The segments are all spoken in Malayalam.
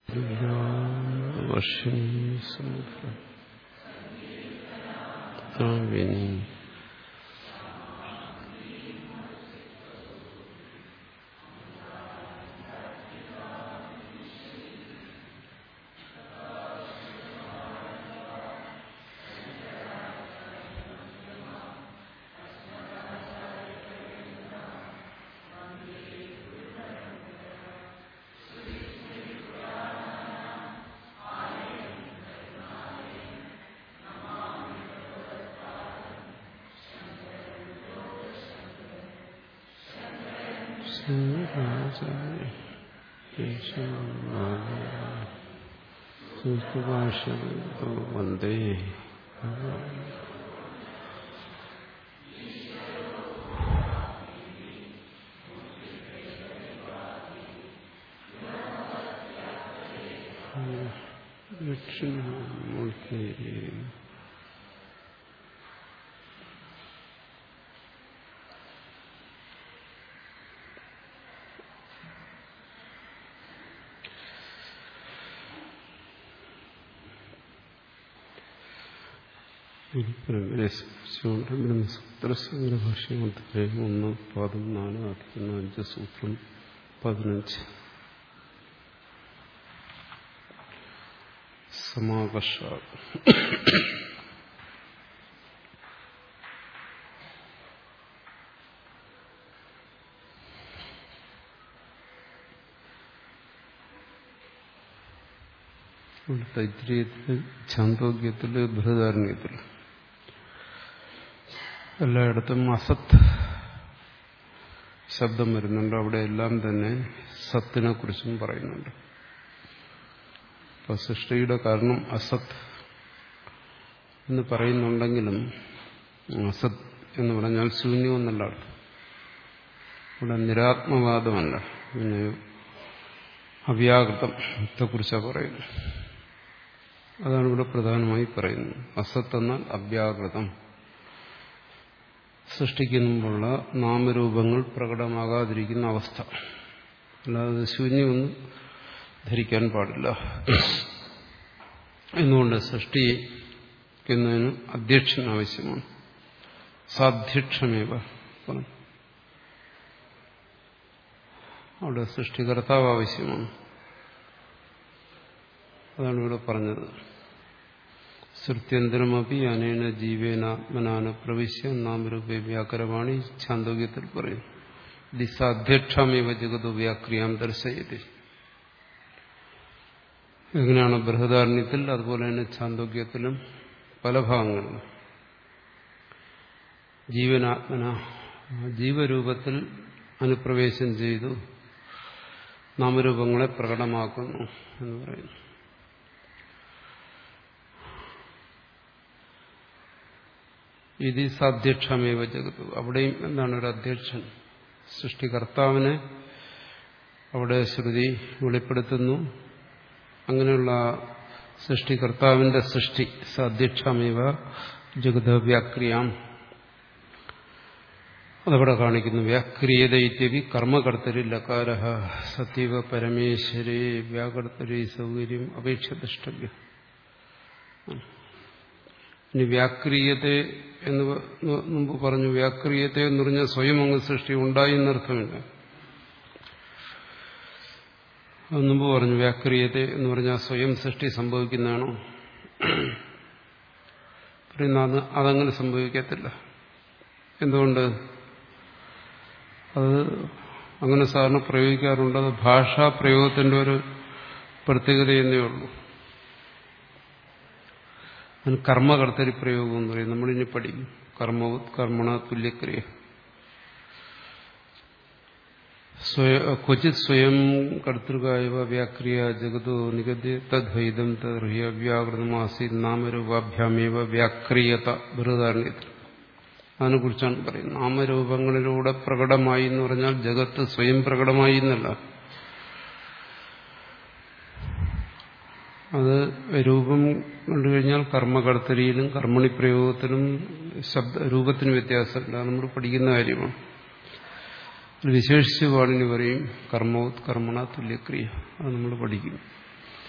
വർഷം വിനി ഭാഷ വന്ദേ ദക്ഷിണമൂർത്തി ബ്രഹ്മസൂത്രസംഗ്രഭാഷ്യമധ്യായം ഒന്ന് പാദം നാല് അധികം അഞ്ച് സൂത്രം പതിനഞ്ച് സമാകർഷ തൈത്രീയത്തില് ഛാന്തോഗ്യത്തില് ബൃഹദാരണ്യത്തില് എല്ലായിടത്തും അസത്ത് ശബ്ദം വരുന്നുണ്ട് അവിടെ എല്ലാം തന്നെ സത്തിനെ കുറിച്ചും പറയുന്നുണ്ട് ഇപ്പൊ സൃഷ്ടിയുടെ കാരണം അസത്ത് എന്ന് പറയുന്നുണ്ടെങ്കിലും അസത് എന്ന് പറഞ്ഞാൽ ശൂന്യമെന്നല്ല ഇവിടെ നിരാത്മവാദമല്ല പിന്നെ അവ്യാകൃതത്തെ കുറിച്ചാണ് പറയുന്നത് അതാണ് ഇവിടെ പ്രധാനമായി പറയുന്നത് അസത്ത് എന്നാൽ അവ്യാകൃതം സൃഷ്ടിക്കുമ്പോഴുള്ള നാമരൂപങ്ങൾ പ്രകടമാകാതിരിക്കുന്ന അവസ്ഥ അല്ലാതെ ശൂന്യമൊന്നും ധരിക്കാൻ പാടില്ല എന്നുകൊണ്ട് സൃഷ്ടിക്കുന്നതിന് അധ്യക്ഷൻ ആവശ്യമാണ് സാധ്യക്ഷമേവ അവിടെ സൃഷ്ടികർത്താവ് ആവശ്യമാണ് അതാണ് ഇവിടെ പറഞ്ഞത് ശ്രുത്യന്തരമപി അനേന ജീവേനാത്മനാന പ്രവിശ്യ നാമരൂപേ വ്യാകരവാണി ഛാന്തോഗ്യത്തിൽ പറയും ദിസാധ്യക്ഷമേവ ജഗതോ വ്യാക്രിയാം ദർശയതി എങ്ങനെയാണ് ബൃഹദാരണ്യത്തിൽ അതുപോലെ തന്നെ ഛാന്തോഗ്യത്തിലും പല ഭാഗങ്ങളിലും ജീവനാത്മന ജീവരൂപത്തിൽ അനുപ്രവേശം ചെയ്തു നാമരൂപങ്ങളെ പ്രകടമാക്കുന്നു എന്ന് പറയുന്നു ഇത് സാധ്യക്ഷമേവ ജഗത്ത് അവിടെയും എന്താണ് ഒരു അധ്യക്ഷൻ സൃഷ്ടികർത്താവിനെ അവിടെ ശ്രുതി വെളിപ്പെടുത്തുന്നു അങ്ങനെയുള്ള സൃഷ്ടികർത്താവിന്റെ സൃഷ്ടി സാധ്യക്ഷമേവ ജഗത വ്യാക്രിയാം അതവിടെ കാണിക്കുന്നു വ്യാക്രിയത ഇത്യപി കർമ്മകർത്തരി ലകാര സത്യവ പരമേശ്വരേ വ്യാകർത്തരി സൗകര്യം അപേക്ഷദ്രഷ്ടവ്യം ഇനി വ്യാക്രിയത്തെ എന്ന് മുമ്പ് പറഞ്ഞു വ്യാക്രിയത്തെ എന്ന് പറഞ്ഞാൽ സ്വയം അങ്ങ് സൃഷ്ടി ഉണ്ടായി എന്നർത്ഥമില്ല അത് മുമ്പ് പറഞ്ഞു വ്യാക്രിയത്തെ എന്ന് പറഞ്ഞാൽ സ്വയം സൃഷ്ടി സംഭവിക്കുന്നതാണോ പറയുന്ന അതങ്ങനെ സംഭവിക്കത്തില്ല എന്തുകൊണ്ട് അത് അങ്ങനെ സാധാരണ പ്രയോഗിക്കാറുണ്ട് അത് ഭാഷാ പ്രയോഗത്തിന്റെ ഒരു പ്രത്യേകതയെന്നേ ഉള്ളൂ അതിന് കർമ്മകർത്തരി പ്രയോഗം എന്ന് പറയും നമ്മളിനി പഠിക്കും കർമ്മവത് കർമ്മണ തുല്യക്രിയ ക്വചിത് സ്വയം കർത്തൃകായവ വ്യാക്രിയ ജഗതോ നിഗദ്യ തദ്വൈതം തദ്ഹ്യ വ്യാകൃതമാസി നാമരൂപാഭ്യാമേവ വ്യാക്രിയത ബൃഹദാരണ്യത്തിൽ അതിനെക്കുറിച്ചാണ് പറയുന്നത് നാമരൂപങ്ങളിലൂടെ പ്രകടമായി എന്ന് പറഞ്ഞാൽ ജഗത്ത് സ്വയം പ്രകടമായി എന്നല്ല അത് രൂപം കണ്ടുകഴിഞ്ഞാൽ കർമ്മകർത്തരിയിലും കർമ്മണി പ്രയോഗത്തിലും ശബ്ദ രൂപത്തിന് വ്യത്യാസമില്ല നമ്മൾ പഠിക്കുന്ന കാര്യമാണ് വിശേഷിച്ച് പാടിന് പറയും കർമ്മോത് കർമ്മണ തുല്യക്രിയ അത് നമ്മൾ പഠിക്കും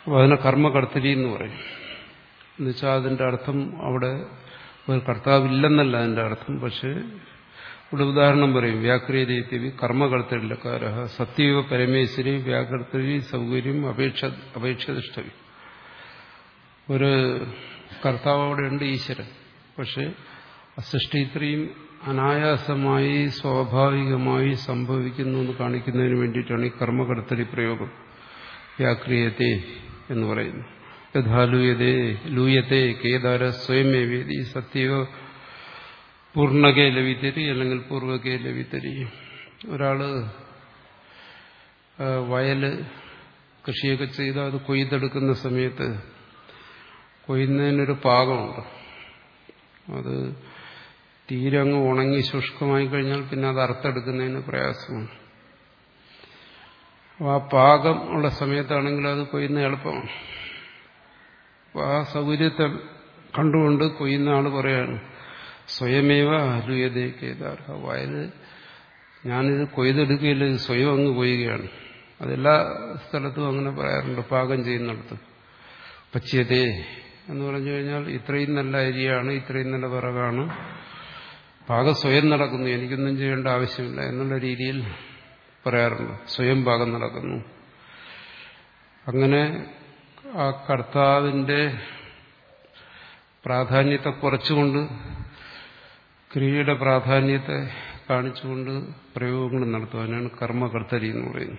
അപ്പോൾ അതിനെ കർമ്മകർത്തരി എന്ന് പറയും എന്നുവെച്ചാൽ അതിന്റെ അർത്ഥം അവിടെ ഒരു കർത്താവില്ലെന്നല്ല അതിന്റെ അർത്ഥം പക്ഷേ ഇവിടെ ഉദാഹരണം പറയും വ്യാക്രിയതീതി കർമ്മകർത്തരിലക്കാര സത്യവ പരമേശ്വരി വ്യാകർത്തരി സൗകര്യം അപേക്ഷ അപേക്ഷതിഷ്ടവി ഒരു കർത്താവ് അവിടെയുണ്ട് ഈശ്വരൻ പക്ഷെ സൃഷ്ടി ഇത്രയും അനായാസമായി സ്വാഭാവികമായി സംഭവിക്കുന്നു എന്ന് കാണിക്കുന്നതിന് വേണ്ടിയിട്ടാണ് ഈ കർമ്മകർത്തരി പ്രയോഗം വ്യാക്രിയത്തെ എന്ന് പറയുന്നു യഥാലൂയതേ ലൂയത്തെ കേദാര സ്വയമേവേദി സത്യവ പൂർണ്ണകേ ലവിത്തരി അല്ലെങ്കിൽ പൂർവകേ ലവിത്തരി ഒരാള് വയല് കൃഷിയൊക്കെ ചെയ്ത് അത് കൊയ്തെടുക്കുന്ന സമയത്ത് കൊയ്യുന്നതിനൊരു പാകമുണ്ട് അത് തീരെ അങ്ങ് ഉണങ്ങി ശുഷ്കമായി കഴിഞ്ഞാൽ പിന്നെ അത് അറുത്തെടുക്കുന്നതിന് പ്രയാസമാണ് അപ്പോൾ ആ പാകം ഉള്ള സമയത്താണെങ്കിൽ അത് കൊയ്യുന്ന എളുപ്പമാണ് അപ്പോൾ ആ സൗകര്യത്തെ കണ്ടുകൊണ്ട് കൊയ്യുന്ന ആൾ പറയാണ് സ്വയമേവ അരുയതേക്കേതാർ വയല് ഞാനിത് കൊയ്തെടുക്കുകയില്ല ഇത് സ്വയം അങ്ങ് കൊയ്യുകയാണ് അതെല്ലാ സ്ഥലത്തും അങ്ങനെ പറയാറുണ്ട് പാകം ചെയ്യുന്നിടത്ത് പച്യതേ എന്ന് പറഞ്ഞു കഴിഞ്ഞാൽ ഇത്രയും നല്ല അരിയാണ് ഇത്രയും നല്ല വിറകാണ് പാകം സ്വയം നടക്കുന്നു എനിക്കൊന്നും ചെയ്യേണ്ട ആവശ്യമില്ല എന്നുള്ള രീതിയിൽ പറയാറുണ്ട് സ്വയം പാകം നടക്കുന്നു അങ്ങനെ ആ കർത്താവിന്റെ പ്രാധാന്യത്തെ കുറച്ചുകൊണ്ട് ക്രിയയുടെ പ്രാധാന്യത്തെ കാണിച്ചുകൊണ്ട് പ്രയോഗങ്ങൾ നടത്തുവാനാണ് കർമ്മകർത്തരി എന്ന് പറയുന്നത്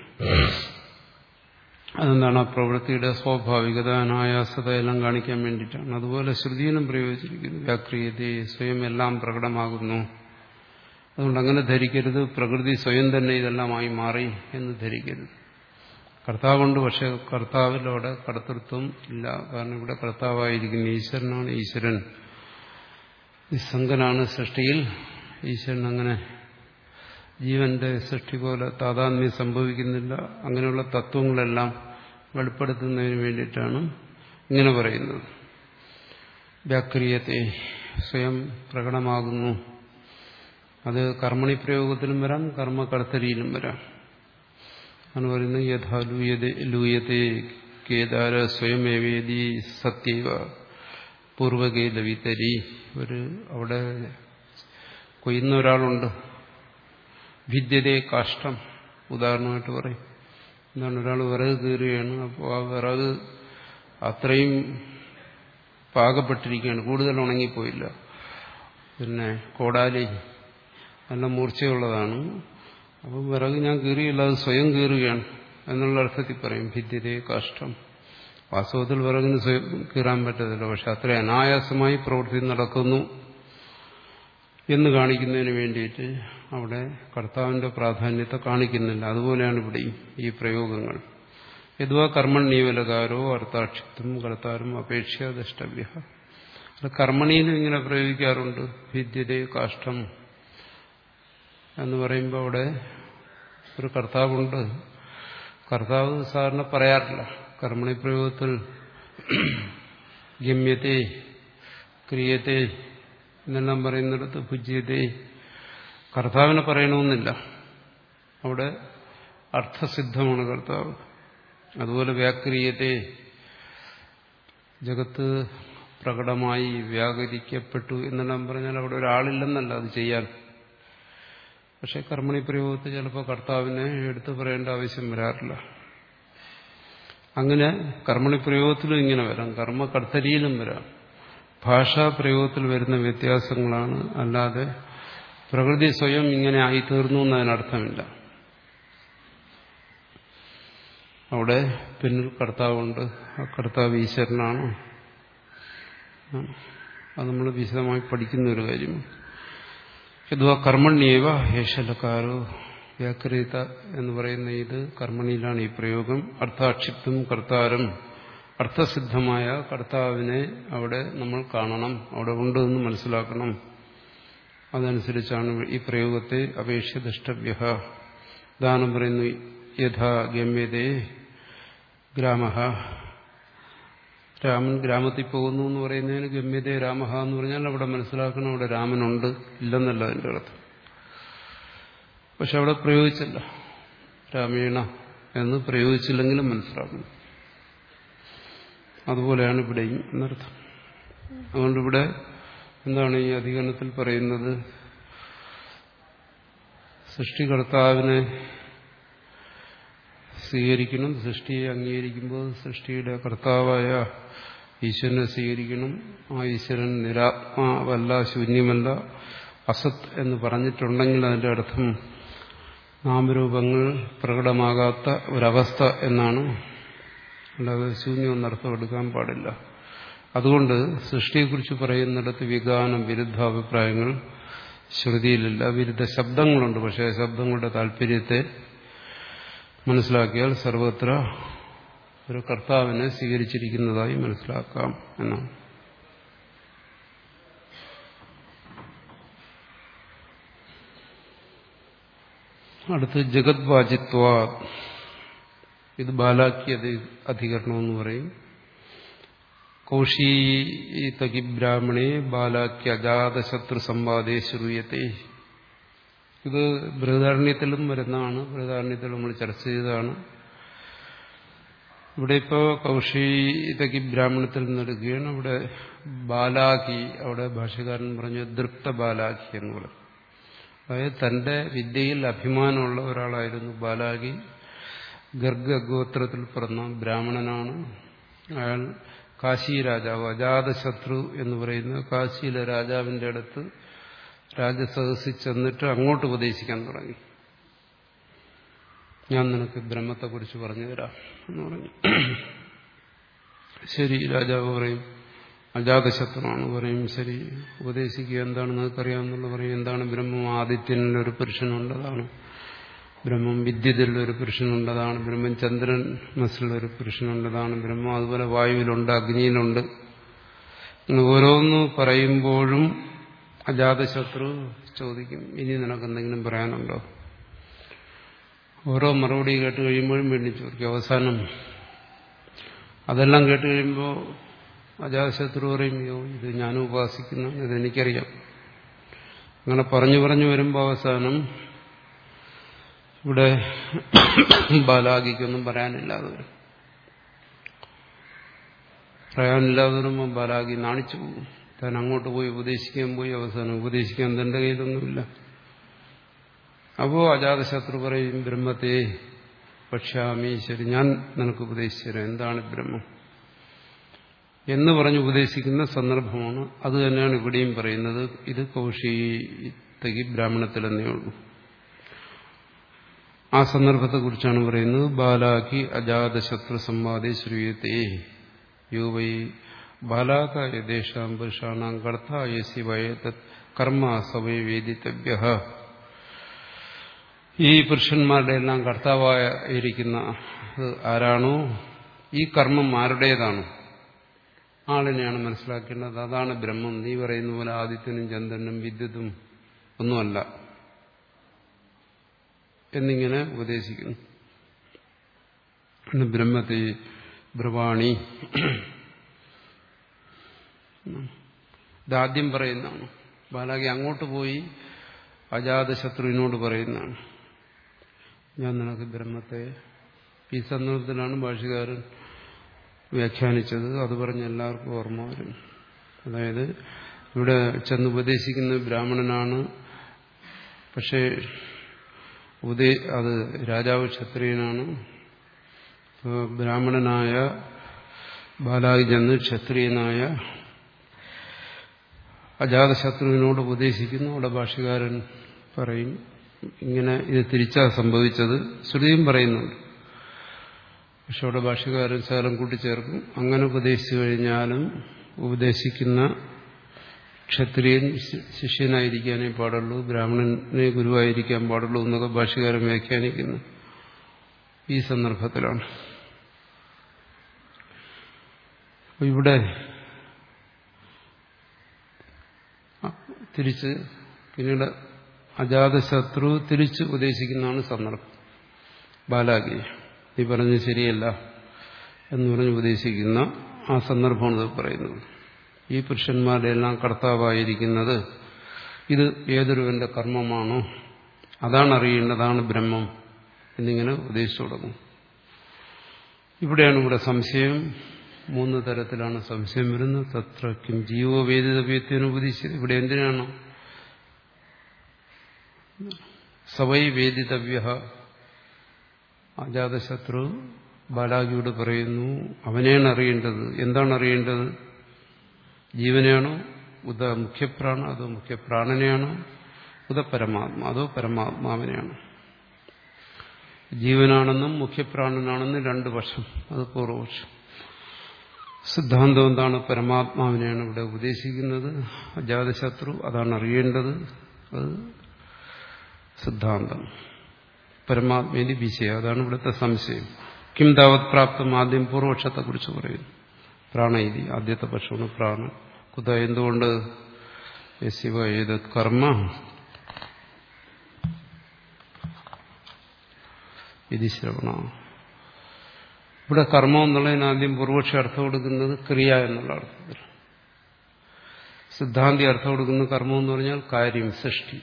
അതെന്താണ് ആ പ്രവൃത്തിയുടെ സ്വാഭാവികത അനായാസത എല്ലാം കാണിക്കാൻ വേണ്ടിയിട്ടാണ് അതുപോലെ ശ്രുതിയിലും പ്രയോഗിച്ചിരിക്കുന്നു വ്യാക്രിയത സ്വയം എല്ലാം പ്രകടമാകുന്നു അതുകൊണ്ട് അങ്ങനെ ധരിക്കരുത് പ്രകൃതി സ്വയം തന്നെ ഇതെല്ലാമായി മാറി എന്ന് ധരിക്കരുത് കർത്താവുണ്ട് പക്ഷെ കർത്താവിലൂടെ കർത്തൃത്വം ഇല്ല കാരണം ഇവിടെ കർത്താവായിരിക്കുന്ന ഈശ്വരനാണ് ഈശ്വരൻ നിസ്സംഗനാണ് സൃഷ്ടിയിൽ ഈശ്വരൻ അങ്ങനെ ജീവന്റെ സൃഷ്ടി പോലെ താതാത്മ്യം സംഭവിക്കുന്നില്ല അങ്ങനെയുള്ള തത്വങ്ങളെല്ലാം വെളിപ്പെടുത്തുന്നതിന് വേണ്ടിയിട്ടാണ് ഇങ്ങനെ പറയുന്നത് വ്യാക്രിയത്തെ സ്വയം പ്രകടമാകുന്നു അത് കർമ്മണി പ്രയോഗത്തിലും വരാം കർമ്മകർത്തരിയിലും വരാം ആണ് പറയുന്നത് യഥാ ലൂയതെ ലൂയത്തെ കേദാര സ്വയമേവേദി സത്യവ പൂർവകേ ലവിതരി ഒരു അവിടെ കൊയ്യുന്ന ഒരാളുണ്ട് വിദ്യതേ കാഷ്ടം ഉദാഹരണമായിട്ട് പറയും എന്താണ് ഒരാൾ വിറക് കീറുകയാണ് അപ്പോൾ ആ വിറക് അത്രയും പാകപ്പെട്ടിരിക്കുകയാണ് കൂടുതൽ ഉണങ്ങിപ്പോയില്ല പിന്നെ കോടാലി നല്ല മൂർച്ചയുള്ളതാണ് അപ്പം വിറക് ഞാൻ കീറിയില്ല അത് സ്വയം കീറുകയാണ് എന്നുള്ള അർത്ഥത്തിൽ പറയും ഭിദ്യതേ കാഷ്ടം വാസ്തവത്തിൽ വിറകിന് സ്വയം കീറാൻ പറ്റത്തില്ല പക്ഷെ അത്ര അനായാസമായി പ്രവൃത്തി നടക്കുന്നു എന്ന് കാണിക്കുന്നതിന് വേണ്ടിയിട്ട് അവിടെ കർത്താവിന്റെ പ്രാധാന്യത്തെ കാണിക്കുന്നില്ല അതുപോലെയാണ് ഇവിടെയും ഈ പ്രയോഗങ്ങൾ യദ്വാ കർമ്മണ്യവലകാരോ അർത്ഥാക്ഷിത്വം കർത്താരും അപേക്ഷ ദ്രഷ്ടവ്യ അത് കർമ്മണിയിലും ഇങ്ങനെ പ്രയോഗിക്കാറുണ്ട് ഭിദ്യതേ കാഷ്ടം എന്ന് പറയുമ്പോൾ അവിടെ ഒരു കർത്താവുണ്ട് കർത്താവ് സാധാരണ പറയാറില്ല കർമ്മണി പ്രയോഗത്തിൽ ഗമ്യത്തെ ക്രിയത്തെ എന്നെല്ലാം പറയുന്നിടത്ത് ഭുജ്യത്തെ കർത്താവിനെ പറയണമെന്നില്ല അവിടെ അർത്ഥസിദ്ധമാണ് കർത്താവ് അതുപോലെ വ്യാക്രിയത്തെ ജഗത്ത് പ്രകടമായി വ്യാകരിക്കപ്പെട്ടു എന്നെല്ലാം പറഞ്ഞാൽ അവിടെ ഒരാളില്ലെന്നല്ല അത് ചെയ്യാൻ പക്ഷെ കർമ്മണി പ്രയോഗത്തിൽ ചിലപ്പോൾ കർത്താവിനെ എടുത്തു പറയേണ്ട ആവശ്യം വരാറില്ല അങ്ങനെ കർമ്മണി പ്രയോഗത്തിലും ഇങ്ങനെ വരാം കർമ്മ കർത്തരിയിലും വരാം ഭാഷാ പ്രയോഗത്തിൽ വരുന്ന വ്യത്യാസങ്ങളാണ് അല്ലാതെ പ്രകൃതി സ്വയം ഇങ്ങനെ ആയിത്തീർന്നു എന്നതിനർത്ഥമില്ല അവിടെ പിന്നിൽ കർത്താവുണ്ട് ആ കർത്താവ് ഈശ്വരനാണ് അത് നമ്മൾ വിശദമായി പഠിക്കുന്ന ഒരു കാര്യമാണ് യദ്വാ കർമ്മണ്യേവ ഹേഷലക്കാരോ വ്യാക്രിയത എന്ന് പറയുന്ന ഇത് കർമ്മണിയിലാണ് ഈ പ്രയോഗം അർത്ഥാക്ഷിപ്തും കർത്താരം അർത്ഥസിദ്ധമായ കർത്താവിനെ അവിടെ നമ്മൾ കാണണം അവിടെ ഉണ്ട് എന്ന് മനസ്സിലാക്കണം അതനുസരിച്ചാണ് ഈ പ്രയോഗത്തെ അപേക്ഷിതഷ്ടവ്യ ദാനം പറയുന്നു യഥാ ഗമ്യതേ ഗ്രാമ രാമൻ ഗ്രാമത്തിൽ പോകുന്നു എന്ന് പറയുന്നതിന് ഗമ്യതേ രാമഹ എന്ന് പറഞ്ഞാൽ അവിടെ മനസ്സിലാക്കണം അവിടെ രാമനുണ്ട് ഇല്ലെന്നല്ല അതിൻ്റെ അർത്ഥം പക്ഷെ അവിടെ പ്രയോഗിച്ചില്ല രാമേണ എന്ന് പ്രയോഗിച്ചില്ലെങ്കിലും മനസ്സിലാക്കണം അതുപോലെയാണ് ഇവിടെയും എന്നർത്ഥം അതുകൊണ്ട് ഇവിടെ എന്താണ് ഈ അധികരണത്തിൽ പറയുന്നത് സൃഷ്ടികർത്താവിനെ സ്വീകരിക്കണം സൃഷ്ടിയെ അംഗീകരിക്കുമ്പോൾ സൃഷ്ടിയുടെ കർത്താവായ ഈശ്വരനെ സ്വീകരിക്കണം ആ ഈശ്വരൻ നിരാത്മാവല്ല ശൂന്യമല്ല അസത് എന്ന് പറഞ്ഞിട്ടുണ്ടെങ്കിൽ അതിന്റെ അർത്ഥം നാമരൂപങ്ങൾ പ്രകടമാകാത്ത ഒരവസ്ഥ എന്നാണ് അല്ലാതെ ശൂന്യം എന്നർത്ഥം എടുക്കാൻ പാടില്ല അതുകൊണ്ട് സൃഷ്ടിയെക്കുറിച്ച് പറയുന്നിടത്ത് വികാനം വിരുദ്ധ അഭിപ്രായങ്ങൾ ശ്രുതിയിലില്ല വിരുദ്ധ ശബ്ദങ്ങളുണ്ട് പക്ഷേ ആ ശബ്ദങ്ങളുടെ താല്പര്യത്തെ മനസ്സിലാക്കിയാൽ സർവത്ര ഒരു കർത്താവിനെ സ്വീകരിച്ചിരിക്കുന്നതായി മനസ്സിലാക്കാം എന്നാണ് അടുത്ത് ജഗത് വാജിത്വ ഇത് ബാലാക്കി അധികരണം എന്ന് പറയും കൗശീതകി ബ്രാഹ്മണേ ബാലാക്കി അജാതശത്രു സംവാദേ ശ്രൂയത്തെ ഇത് ബൃഹദാരണ്യത്തിലും വരുന്നതാണ് ബൃഹദാരണ്യത്തിൽ നമ്മൾ ചർച്ച ചെയ്തതാണ് ഇവിടെ ഇപ്പോ കൗശീതകി ബ്രാഹ്മണത്തിൽ നിന്നെടുക്കുകയാണ് ഇവിടെ ബാലാഖി അവിടെ ഭാഷകാരൻ പറഞ്ഞു ദൃപ്ത ബാലാഖി എന്ന് പറഞ്ഞു അതായത് തന്റെ വിദ്യയിൽ അഭിമാനമുള്ള ഒരാളായിരുന്നു ബാലാഖി ഗർഗഗോത്രത്തിൽ പിറന്ന ബ്രാഹ്മണനാണ് അയാൾ കാശി രാജാവ് അജാതശത്രു എന്ന് പറയുന്ന കാശിയിലെ രാജാവിന്റെ അടുത്ത് രാജസദസ്സിൽ ചെന്നിട്ട് അങ്ങോട്ട് ഉപദേശിക്കാൻ തുടങ്ങി ഞാൻ നിനക്ക് ബ്രഹ്മത്തെക്കുറിച്ച് പറഞ്ഞു തരാം എന്ന് പറഞ്ഞു ശരി രാജാവ് പറയും അജാതശത്രുവാണ് പറയും ശരി ഉപദേശിക്കുക എന്താണ് നിങ്ങൾക്കറിയാമെന്നുള്ള പറയും എന്താണ് ബ്രഹ്മം ആദിത്യനിൽ ഒരു പുരുഷനുണ്ടതാണ് ബ്രഹ്മം വിദ്യതിലുള്ള ഒരു പുരുഷനുണ്ടതാണ് ബ്രഹ്മം ചന്ദ്രൻ മനസ്സിലുള്ള ഒരു പുരുഷനുണ്ടതാണ് ബ്രഹ്മം അതുപോലെ വായുവിലുണ്ട് അഗ്നിയിലുണ്ട് ഓരോന്ന് പറയുമ്പോഴും അജാതശത്രു ചോദിക്കും ഇനി നിനക്ക് എന്തെങ്കിലും പറയാനുണ്ടോ ഓരോ മറുപടി കേട്ട് കഴിയുമ്പോഴും വീണ്ടും ചോദിക്കും അവസാനം അതെല്ലാം കേട്ട് കഴിയുമ്പോൾ അജാതശത്രു പറയും യോ ഇത് ഞാനും ഉപാസിക്കുന്നു ഇതെനിക്കറിയാം അങ്ങനെ പറഞ്ഞു പറഞ്ഞു വരുമ്പോൾ അവസാനം ഇവിടെ ബാലാഗിക്കൊന്നും പറയാനില്ലാതെ വരും പറയാനില്ലാതെ വരുമ്പോൾ ബാലാഗി നാണിച്ചു പോകും താൻ അങ്ങോട്ട് പോയി ഉപദേശിക്കാൻ പോയി അവസാനം ഉപദേശിക്കാൻ തന്റെ കയ്യിലൊന്നുമില്ല അപ്പോ അജാതശത്രു പറയും ബ്രഹ്മത്തെ പക്ഷാമി ശരി ഞാൻ നിനക്ക് ഉപദേശിച്ചു തരാം എന്താണ് ബ്രഹ്മം എന്ന് പറഞ്ഞ് ഉപദേശിക്കുന്ന സന്ദർഭമാണ് അത് തന്നെയാണ് ഇവിടെയും പറയുന്നത് ഇത് കൗശീതകി ബ്രാഹ്മണത്തിലെന്നേ ഉള്ളൂ ആ സന്ദർഭത്തെക്കുറിച്ചാണ് പറയുന്നത് ബാലാക്കി അജാതശത്രു സംവാദേ ശ്രീയത്തെ യോവൈ ബാലാകായ ദേശാം പുരുഷാണാം കർത്തായസി വയത് കർമ്മ സവൈ വേദിത്തവ്യ ഈ പുരുഷന്മാരുടെ എല്ലാം കർത്താവായ ഇരിക്കുന്ന ആരാണോ ഈ കർമ്മം ആരുടേതാണ് ആളിനെയാണ് മനസ്സിലാക്കേണ്ടത് അതാണ് ബ്രഹ്മം നീ പറയുന്ന പോലെ ആദിത്യനും ചന്ദ്രനും വിദ്യുത്തും ഒന്നുമല്ല എന്നിങ്ങനെ ഉപദേശിക്കുന്നു ബ്രഹ്മത്തെ ബ്രവാണി ഇതാദ്യം പറയുന്നതാണ് ബാലാകി അങ്ങോട്ട് പോയി അജാതശത്രുവിനോട് പറയുന്നതാണ് ഞാൻ നിനക്ക് ബ്രഹ്മത്തെ ഈ സന്ദർഭത്തിലാണ് ഭാഷകാരൻ വ്യാഖ്യാനിച്ചത് അത് പറഞ്ഞ് എല്ലാവർക്കും ഓർമ്മ വരും അതായത് ഇവിടെ ചെന്ന് ഉപദേശിക്കുന്ന ബ്രാഹ്മണനാണ് പക്ഷേ ഉപദേ അത് രാജാവ് ക്ഷത്രിയനാണ് ബ്രാഹ്മണനായ ബാലായി ചെന്ന് ക്ഷത്രിയനായ അജാതശത്രുവിനോട് ഉപദേശിക്കുന്നു അവിടെ ഭാഷകാരൻ പറയും ഇങ്ങനെ ഇത് തിരിച്ചാ സംഭവിച്ചത് ശ്രുതിയും പറയുന്നുണ്ട് പക്ഷെ അവിടെ ഭാഷകാരൻ ശകലം കൂട്ടിച്ചേർക്കും അങ്ങനെ ഉപദേശിച്ചു കഴിഞ്ഞാലും ഉപദേശിക്കുന്ന ക്ഷത്രിയൻ ശിഷ്യനായിരിക്കാനേ പാടുള്ളൂ ബ്രാഹ്മണനെ ഗുരുവായിരിക്കാൻ പാടുള്ളൂ എന്നൊക്കെ ഭാഷകാരൻ വ്യാഖ്യാനിക്കുന്നു ഈ സന്ദർഭത്തിലാണ് ഇവിടെ തിരിച്ച് പിന്നീട് അജാതശത്രു തിരിച്ച് ഉപദേശിക്കുന്നതാണ് സന്ദർഭം ബാലാഗി നീ പറഞ്ഞത് ശരിയല്ല എന്ന് പറഞ്ഞ് ഉപദേശിക്കുന്ന ആ സന്ദർഭമാണ് ഇത് പറയുന്നത് ഈ പുരുഷന്മാരുടെ എല്ലാം കർത്താവായിരിക്കുന്നത് ഇത് ഏതൊരുവന്റെ കർമ്മമാണോ അതാണ് അറിയേണ്ടതാണ് ബ്രഹ്മം എന്നിങ്ങനെ ഉപദേശിച്ചു തുടങ്ങും ഇവിടെയാണ് ഇവിടെ സംശയം മൂന്ന് തരത്തിലാണ് സംശയം വരുന്നത് തത്ര കിം ജീവോ വേദിതവ്യത്തിനുപദേശിച്ചത് ഇവിടെ എന്തിനാണ് സവൈ വേദിതവ്യ അജാതശത്രു ബാലാജിയോട് പറയുന്നു അവനെയാണ് അറിയേണ്ടത് എന്താണ് അറിയേണ്ടത് ജീവനെയാണോ ഉദ മുഖ്യപ്രാണ അതോ മുഖ്യപ്രാണനെയാണോ ഉദ പരമാത്മ അതോ പരമാത്മാവിനെയാണോ ജീവനാണെന്നും മുഖ്യപ്രാണനാണെന്നും രണ്ടു പക്ഷം അത് പൂർവപക്ഷം സിദ്ധാന്തം എന്താണ് പരമാത്മാവിനെയാണ് ഇവിടെ ഉപദേശിക്കുന്നത് അജാതശത്രു അതാണ് അറിയേണ്ടത് അത് സിദ്ധാന്തം പരമാത്മേനി വിഷയ അതാണ് ഇവിടുത്തെ സംശയം കിം താവത് പ്രാപ്തം ആദ്യം പൂർവപക്ഷത്തെക്കുറിച്ച് പറയുന്നു പ്രാണയിതി ആദ്യത്തെ പക്ഷമാണ് പ്രാണൻ കുത എന്തുകൊണ്ട് ശിവ ഏതത് കർമ്മ ഇത് ശ്രവണ ഇവിടെ കർമ്മം എന്നുള്ളതിന് ആദ്യം പൂർവക്ഷ അർത്ഥം കൊടുക്കുന്നത് ക്രിയ എന്നുള്ള അർത്ഥത്തിൽ സിദ്ധാന്തി അർത്ഥം കൊടുക്കുന്ന കർമ്മം എന്ന് പറഞ്ഞാൽ കാര്യം സൃഷ്ടി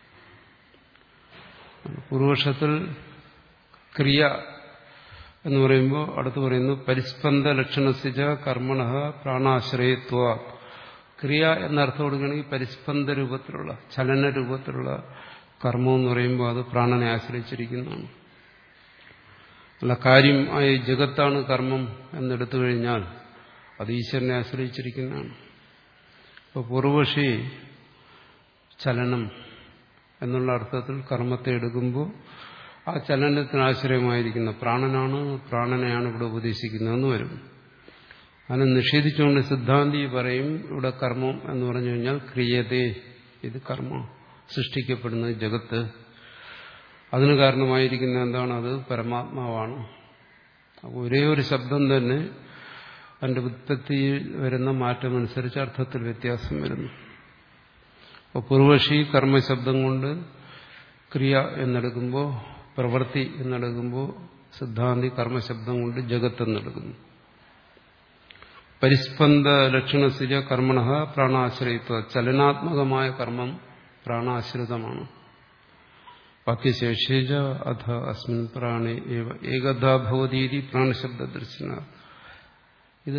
പൂർവക്ഷത്തിൽ ക്രിയ എന്ന് പറയുമ്പോൾ അടുത്ത് പറയുന്നു പരിസ്പന്ദ ലക്ഷണസിച്ച കർമ്മണ പ്രാണാശ്രയത്വ ക്രിയ എന്നർത്ഥം കൊടുക്കുകയാണെങ്കിൽ പരിസ്പന്ദ രൂപത്തിലുള്ള ചലന രൂപത്തിലുള്ള കർമ്മം എന്ന് പറയുമ്പോൾ അത് പ്രാണനെ ആശ്രയിച്ചിരിക്കുന്നതാണ് അല്ല കാര്യം ആയ ജഗത്താണ് കർമ്മം എന്നെടുത്തു കഴിഞ്ഞാൽ അത് ഈശ്വരനെ ആശ്രയിച്ചിരിക്കുന്നതാണ് ഇപ്പോൾ പൂർവശി ചലനം എന്നുള്ള അർത്ഥത്തിൽ കർമ്മത്തെ എടുക്കുമ്പോൾ ആ ചലനത്തിന് ആശ്രയമായിരിക്കുന്ന പ്രാണനാണ് പ്രാണനെയാണ് ഇവിടെ ഉപദേശിക്കുന്നതെന്ന് വരും അതിനെ നിഷേധിച്ചുകൊണ്ട് സിദ്ധാന്തി പറയും ഇവിടെ കർമ്മം എന്ന് പറഞ്ഞു കഴിഞ്ഞാൽ ക്രിയതേ ഇത് കർമ്മം സൃഷ്ടിക്കപ്പെടുന്നത് ജഗത്ത് അതിന് കാരണമായിരിക്കുന്ന എന്താണ് അത് പരമാത്മാവാണ് ഒരേ ഒരു ശബ്ദം തന്നെ അതിന്റെ ഉത്പത്തിയിൽ വരുന്ന മാറ്റമനുസരിച്ച് അർത്ഥത്തിൽ വ്യത്യാസം വരുന്നു അപ്പോൾ പൂർവശി കർമ്മശബ്ദം കൊണ്ട് ക്രിയ എന്നെടുക്കുമ്പോൾ പ്രവൃത്തി എന്നെടുക്കുമ്പോൾ സിദ്ധാന്തി കർമ്മശബ്ദം കൊണ്ട് ജഗത്ത് എന്നെടുക്കുന്നു പരിസ്പന്ദ ലക്ഷണസിര കർമ്മണ പ്രാണാശ്രയിത്വ ചലനാത്മകമായ കർമ്മം പ്രാണാശ്രിതമാണ് വാക്യശേഷിച്ച അധ അസ്മിൻ പ്രാണേ ഏവ ഏകഥാ ഭവതീതി പ്രാണശബ്ദ ദർശന ഇത്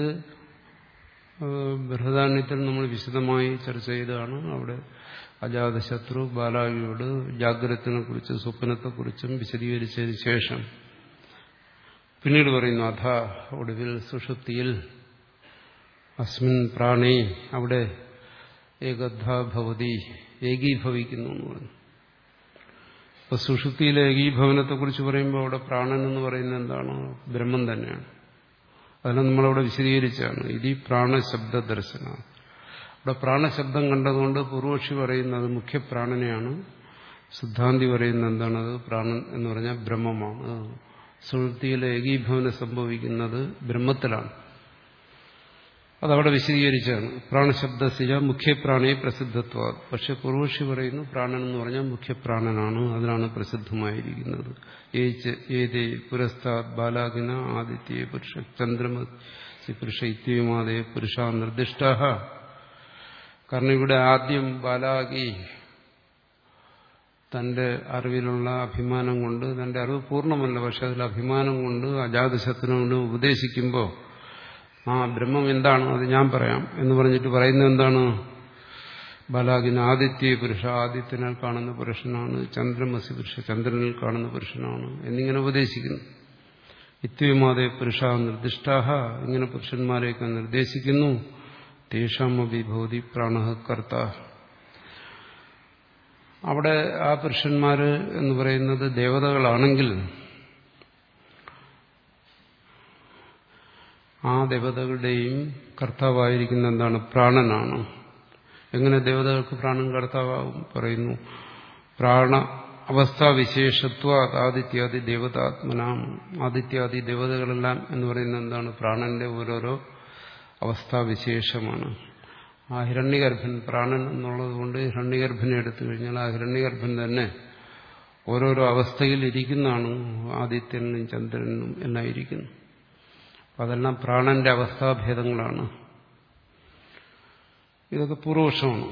ബൃഹദാന്യത്തിൽ നമ്മൾ വിശദമായി ചർച്ച ചെയ്തതാണ് അവിടെ അജാതശത്രു ബാലാവിയോട് ജാഗ്രതത്തിനെ കുറിച്ച് സ്വപ്നത്തെക്കുറിച്ചും വിശദീകരിച്ചതിന് ശേഷം പിന്നീട് പറയുന്നു അധ ഒടുവിൽ സുഷുപ്തിയിൽ അസ്മിൻ പ്രാണേ അവിടെ ഏകധാ ഭവതി ഏകീഭവിക്കുന്നു എന്ന് പറഞ്ഞു ഇപ്പൊ സുഷുപ്തിയിലെ ഏകീഭവനത്തെക്കുറിച്ച് പറയുമ്പോൾ അവിടെ പ്രാണൻ എന്ന് പറയുന്നത് എന്താണ് ബ്രഹ്മം തന്നെയാണ് അതിനെ നമ്മളവിടെ വിശദീകരിച്ചാണ് ഇത് പ്രാണശബ്ദ ദർശന അവിടെ പ്രാണശബ്ദം കണ്ടതുകൊണ്ട് പൂർവക്ഷി പറയുന്നത് മുഖ്യപ്രാണനെയാണ് സിദ്ധാന്തി പറയുന്നത് എന്താണ് അത് പ്രാണൻ എന്ന് പറഞ്ഞാൽ ബ്രഹ്മമാണ് സുഷുപ്തിയിലെ ഏകീഭവനം സംഭവിക്കുന്നത് ബ്രഹ്മത്തിലാണ് അതവിടെ വിശദീകരിച്ചാണ് പ്രാണശബ്ദസിജ മുഖ്യപ്രാണയെ പ്രസിദ്ധത്വ പക്ഷെ പൂർവക്ഷി പറയുന്നു പ്രാണൻ എന്ന് പറഞ്ഞാൽ മുഖ്യപ്രാണനാണ് അതിനാണ് പ്രസിദ്ധമായിരിക്കുന്നത് ഏതേ പുരസ്താത് ബാലാകിന ആദിത്യ പുരുഷ ചന്ദ്രമസി പുരുഷ ഇത്യമാതേ പുരുഷ നിർദ്ദിഷ്ട കാരണം ഇവിടെ ആദ്യം ബാലാകി തന്റെ അറിവിലുള്ള അഭിമാനം കൊണ്ട് തന്റെ അറിവ് പൂർണ്ണമല്ല പക്ഷെ അതിൽ അഭിമാനം കൊണ്ട് അജാതശത്തിനോട് ഉപദേശിക്കുമ്പോൾ ആ ബ്രഹ്മം എന്താണ് അത് ഞാൻ പറയാം എന്ന് പറഞ്ഞിട്ട് പറയുന്നത് എന്താണ് ബാലാകിന് ആദിത്യ പുരുഷ ആദിത്യനാൽ കാണുന്ന പുരുഷനാണ് ചന്ദ്രമസി പുരുഷ ചന്ദ്രനിൽ കാണുന്ന പുരുഷനാണ് എന്നിങ്ങനെ ഉപദേശിക്കുന്നു ഇത്യമാതെ പുരുഷ നിർദ്ദിഷ്ടാഹ ഇങ്ങനെ പുരുഷന്മാരെയൊക്കെ നിർദ്ദേശിക്കുന്നു തേഷാമഭി ഭൗതി പ്രാണ കർത്ത അവിടെ ആ പുരുഷന്മാര് എന്ന് പറയുന്നത് ദേവതകളാണെങ്കിൽ ആ ദേവതകളുടെയും കർത്താവായിരിക്കുന്ന എന്താണ് പ്രാണനാണ് എങ്ങനെ ദേവതകൾക്ക് പ്രാണൻ കർത്താവാകും പറയുന്നു പ്രാണ അവസ്ഥാവിശേഷത്വ ആദിത്യാദി ദേവതാത്മനാം ആദിത്യാദി ദേവതകളെല്ലാം എന്ന് പറയുന്നത് എന്താണ് പ്രാണന്റെ ഓരോരോ അവസ്ഥാവിശേഷമാണ് ആ ഹിരണ്യഗർഭൻ പ്രാണൻ എന്നുള്ളത് കൊണ്ട് ഹിരണ്യഗർഭനെ എടുത്തു കഴിഞ്ഞാൽ ആ ഹിരണ്യഗർഭൻ തന്നെ ഓരോരോ അവസ്ഥയിൽ ഇരിക്കുന്നതാണ് ആദിത്യനും ചന്ദ്രനും എല്ലാം ഇരിക്കുന്നു അതെല്ലാം പ്രാണന്റെ അവസ്ഥാഭേദങ്ങളാണ് ഇതൊക്കെ പൂർവപക്ഷമാണ്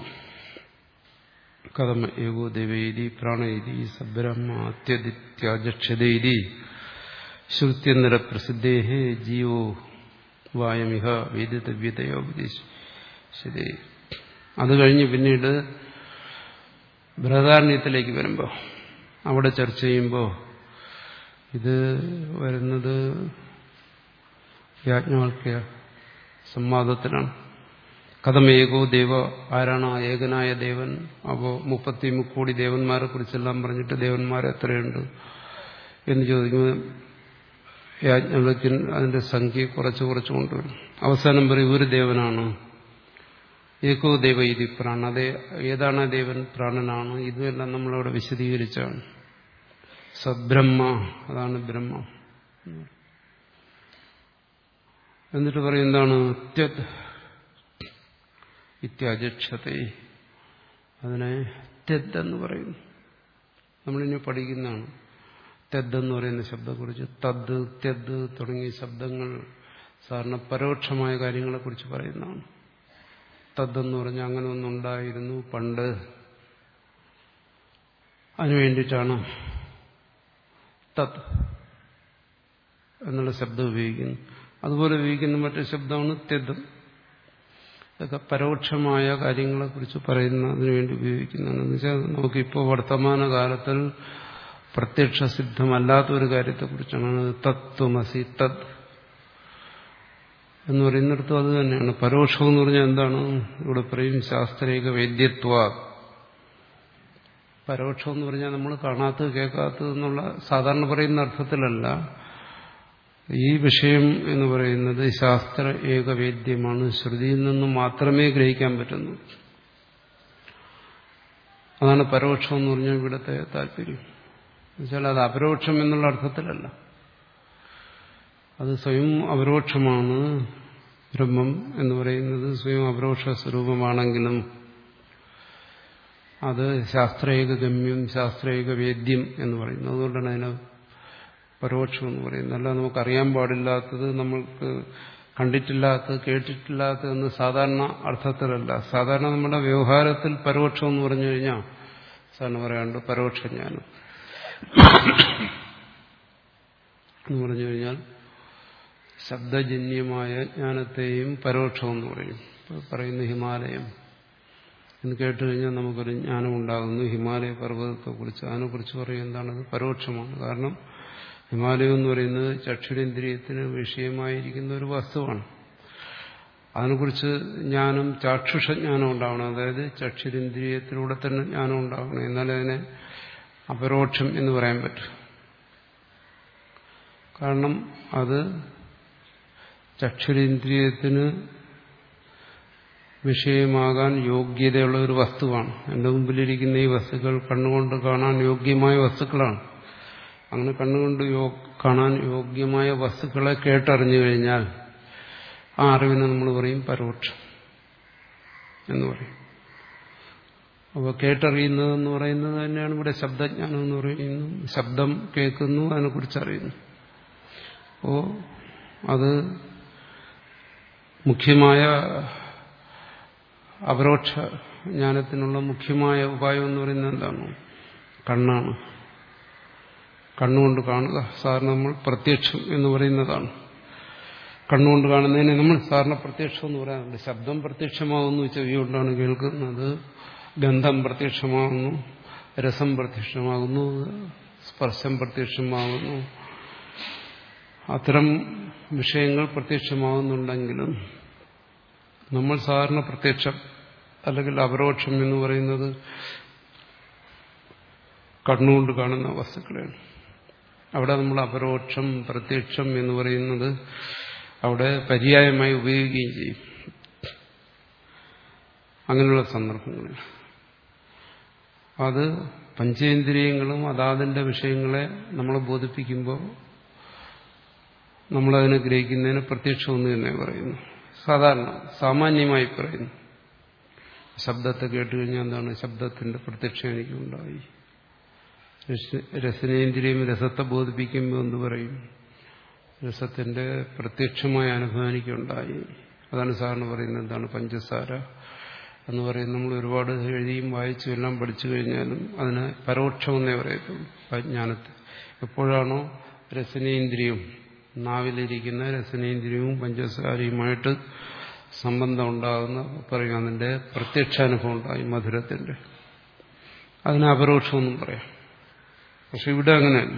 കഥമ ഏകോ ദേവേരി പ്രാണേരി സബ്രഹ്മ അത്യദിത്യാജക്ഷതേരി ശ്രുത്യനിര പ്രസിദ്ധേഹേ ജീവോ വായമിഹ വേദിതവ്യതയോ ശരി അത് കഴിഞ്ഞ് പിന്നീട് ബൃഹദാരണ്യത്തിലേക്ക് വരുമ്പോൾ അവിടെ ചർച്ച ചെയ്യുമ്പോൾ ഇത് വരുന്നത് യാജ്ഞവൽക്യ സംവാദത്തിലാണ് കഥമേകോ ദേവ ആരാണ് ആ ഏകനായ ദേവൻ അപ്പോൾ മുപ്പത്തി മുക്കോടി ദേവന്മാരെ കുറിച്ചെല്ലാം പറഞ്ഞിട്ട് ദേവന്മാർ എത്രയുണ്ട് എന്ന് ചോദിക്കുമ്പോൾ യാജ്ഞവൽക്യൻ അതിന്റെ സംഖ്യ കുറച്ച് കുറച്ച് കൊണ്ടുവരും അവസാനം പറയും ഒരു ദേവനാണ് ഏകോ ദേവ ഇതി പ്രാണ അതേ ഏതാണ് ആ ദേവൻ പ്രാണനാണ് ഇതെല്ലാം നമ്മളവിടെ വിശദീകരിച്ചാണ് സബ്രഹ്മ അതാണ് ബ്രഹ്മം എന്നിട്ട് പറയും എന്താണ് ത്യത് ഇത്യജക്ഷത്തെ അതിനെ ത്യത് എന്ന് പറയുന്നു നമ്മളിനി പഠിക്കുന്നതാണ് തെദ് എന്ന് പറയുന്ന ശബ്ദത്തെക്കുറിച്ച് തദ് ത്യദ് തുടങ്ങിയ ശബ്ദങ്ങൾ സാധാരണ പരോക്ഷമായ കാര്യങ്ങളെക്കുറിച്ച് പറയുന്നതാണ് തദ്ദെന്ന് പറഞ്ഞാൽ അങ്ങനെ ഒന്നുണ്ടായിരുന്നു പണ്ട് അതിനു വേണ്ടിയിട്ടാണ് തത് എന്നുള്ള ശബ്ദം ഉപയോഗിക്കുന്നു അതുപോലെ ഉപയോഗിക്കുന്ന മറ്റൊരു ശബ്ദമാണ് തെദ് ഇതൊക്കെ പരോക്ഷമായ കാര്യങ്ങളെക്കുറിച്ച് പറയുന്നതിന് വേണ്ടി ഉപയോഗിക്കുന്നതാണ് എന്ന് വെച്ചാൽ നമുക്കിപ്പോൾ വർത്തമാന കാലത്തിൽ പ്രത്യക്ഷ സിദ്ധമല്ലാത്ത ഒരു കാര്യത്തെക്കുറിച്ചാണ് തത്വമസി തത് എന്ന് പറയുന്നിടത്തും അത് തന്നെയാണ് പരോക്ഷം എന്ന് പറഞ്ഞാൽ എന്താണ് ഇവിടെ പറയും ശാസ്ത്രീയ വേദ്യത്വ പരോക്ഷം എന്ന് പറഞ്ഞാൽ നമ്മൾ കാണാത്തത് കേൾക്കാത്തത് എന്നുള്ള സാധാരണ പറയുന്ന അർത്ഥത്തിലല്ല ഈ വിഷയം എന്ന് പറയുന്നത് ശാസ്ത്ര ഏകവേദ്യമാണ് ശ്രുതിയിൽ നിന്നും മാത്രമേ ഗ്രഹിക്കാൻ പറ്റുന്നു അതാണ് പരോക്ഷം എന്ന് പറഞ്ഞാൽ ഇവിടുത്തെ താല്പര്യം എന്നുവെച്ചാൽ അത് അപരോക്ഷം എന്നുള്ള അർത്ഥത്തിലല്ല അത് സ്വയം അപരോക്ഷമാണ് ബ്രഹ്മം എന്ന് പറയുന്നത് സ്വയം അപരോക്ഷ സ്വരൂപമാണെങ്കിലും അത് ശാസ്ത്രേക ഗമ്യം ശാസ്ത്രേക വേദ്യം എന്ന് പറയുന്നു അതുകൊണ്ടാണ് അതിന് പരോക്ഷം എന്ന് പറയുന്നത് അല്ല നമുക്കറിയാൻ പാടില്ലാത്തത് നമ്മൾക്ക് കണ്ടിട്ടില്ലാത്തത് കേട്ടിട്ടില്ലാത്തതെന്ന് സാധാരണ അർത്ഥത്തിലല്ല സാധാരണ നമ്മുടെ വ്യവഹാരത്തിൽ പരോക്ഷം എന്ന് പറഞ്ഞു കഴിഞ്ഞാൽ സാറിന് പറയാണ്ട് പരോക്ഷ ജ്ഞാനം എന്ന് പറഞ്ഞു കഴിഞ്ഞാൽ ശബ്ദജന്യമായ ജ്ഞാനത്തെയും പരോക്ഷം എന്ന് പറയും പറയുന്ന ഹിമാലയം എന്ന് കേട്ട് കഴിഞ്ഞാൽ നമുക്കൊരു ജ്ഞാനം ഉണ്ടാകുന്നു ഹിമാലയ പർവ്വതത്തെക്കുറിച്ച് അതിനെക്കുറിച്ച് പറയും എന്താണത് പരോക്ഷമാണ് കാരണം ഹിമാലയം എന്ന് പറയുന്നത് ചക്ഷുരേന്ദ്രിയത്തിന് വിഷയമായിരിക്കുന്ന ഒരു വസ്തുവാണ് അതിനെക്കുറിച്ച് ജ്ഞാനം ചാക്ഷുഷ ജ്ഞാനം ഉണ്ടാവണം അതായത് ചക്ഷുരേന്ദ്രിയത്തിലൂടെ തന്നെ ജ്ഞാനം ഉണ്ടാവണം എന്നാലേ അതിനെ അപരോക്ഷം എന്ന് പറയാൻ പറ്റും കാരണം അത് ചക്ഷുരേന്ദ്രിയത്തിന് വിഷയമാകാൻ യോഗ്യതയുള്ള ഒരു വസ്തുവാണ് എൻ്റെ മുമ്പിലിരിക്കുന്ന ഈ വസ്തുക്കൾ കണ്ണുകൊണ്ട് കാണാൻ യോഗ്യമായ വസ്തുക്കളാണ് അങ്ങനെ കണ്ണുകൊണ്ട് കാണാൻ യോഗ്യമായ വസ്തുക്കളെ കേട്ടറിഞ്ഞു കഴിഞ്ഞാൽ ആ അറിവിനെ നമ്മൾ പറയും പരോക്ഷം എന്ന് പറയും അപ്പോൾ കേട്ടറിയുന്നതെന്ന് പറയുന്നത് തന്നെയാണ് ഇവിടെ ശബ്ദജ്ഞാനം എന്ന് പറയുന്നു ശബ്ദം കേൾക്കുന്നു അതിനെക്കുറിച്ച് അറിയുന്നു അപ്പോൾ അത് മുഖ്യമായ അപരോക്ഷ ജ്ഞാനത്തിനുള്ള മുഖ്യമായ ഉപായം എന്ന് പറയുന്നത് എന്താണ് കണ്ണാണ് കണ്ണുകൊണ്ട് കാണുക സാറിന് നമ്മൾ പ്രത്യക്ഷം എന്ന് പറയുന്നതാണ് കണ്ണുകൊണ്ട് കാണുന്നതിനെ നമ്മൾ സാറിന് പ്രത്യക്ഷം എന്ന് പറയാറുണ്ട് ശബ്ദം പ്രത്യക്ഷമാകുന്നു ചെവി കൊണ്ടാണ് കേൾക്കുന്നത് ഗന്ധം പ്രത്യക്ഷമാകുന്നു രസം പ്രത്യക്ഷമാകുന്നു സ്പർശം പ്രത്യക്ഷമാകുന്നു അത്തരം വിഷയങ്ങൾ പ്രത്യക്ഷമാകുന്നുണ്ടെങ്കിലും നമ്മൾ സാധാരണ പ്രത്യക്ഷം അല്ലെങ്കിൽ അപരോക്ഷം എന്ന് പറയുന്നത് കണ്ണുകൊണ്ട് കാണുന്ന വസ്തുക്കളെയാണ് അവിടെ നമ്മൾ അപരോക്ഷം പ്രത്യക്ഷം എന്ന് പറയുന്നത് അവിടെ പര്യായമായി ഉപയോഗിക്കുകയും ചെയ്യും അങ്ങനെയുള്ള സന്ദർഭങ്ങളിൽ അത് പഞ്ചേന്ദ്രിയങ്ങളും അതാതിന്റെ വിഷയങ്ങളെ നമ്മളെ ബോധിപ്പിക്കുമ്പോൾ നമ്മളതിനെ ഗ്രഹിക്കുന്നതിന് പ്രത്യക്ഷം എന്ന് തന്നെ പറയുന്നു സാധാരണ സാമാന്യമായി പറയുന്നു ശബ്ദത്തെ കേട്ട് കഴിഞ്ഞാൽ എന്താണ് ശബ്ദത്തിന്റെ പ്രത്യക്ഷം എനിക്കുണ്ടായി രസനേന്ദ്രിയം രസത്തെ ബോധിപ്പിക്കുമ്പോൾ എന്ത് പറയും രസത്തിന്റെ പ്രത്യക്ഷമായ അനുഭവം എനിക്കുണ്ടായി അതാണ് സാറിന് പറയുന്നത് എന്താണ് പഞ്ചസാര എന്ന് പറയുന്നത് നമ്മൾ ഒരുപാട് എഴുതിയും വായിച്ചും എല്ലാം പഠിച്ചു കഴിഞ്ഞാലും അതിന് പരോക്ഷമെന്നേ പറയത്തുള്ളൂ ജ്ഞാനത്തെ എപ്പോഴാണോ രസനേന്ദ്രിയം നാവിലിരിക്കുന്ന രസനേന്ദ്രിയവും പഞ്ചസാരയുമായിട്ട് സംബന്ധം ഉണ്ടാകുന്ന പറയും അതിന്റെ പ്രത്യക്ഷാനുഭവം ഉണ്ടായി മധുരത്തിന്റെ അതിന് അപരോക്ഷമെന്നും പറയാം പക്ഷെ ഇവിടെ അങ്ങനെയല്ല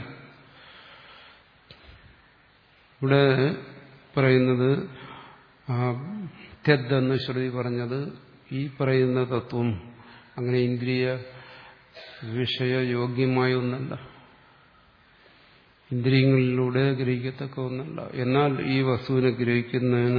ഇവിടെ പറയുന്നത് ത്യദ് എന്ന് ശ്രുതി പറഞ്ഞത് ഈ പറയുന്ന തത്വം അങ്ങനെ ഇന്ദ്രിയ വിഷയയോഗ്യമായ ഒന്നല്ല ഇന്ദ്രിയങ്ങളിലൂടെ ഗ്രഹിക്കത്തക്ക ഒന്നല്ല എന്നാൽ ഈ വസ്തുവിനെ ഗ്രഹിക്കുന്നതിന്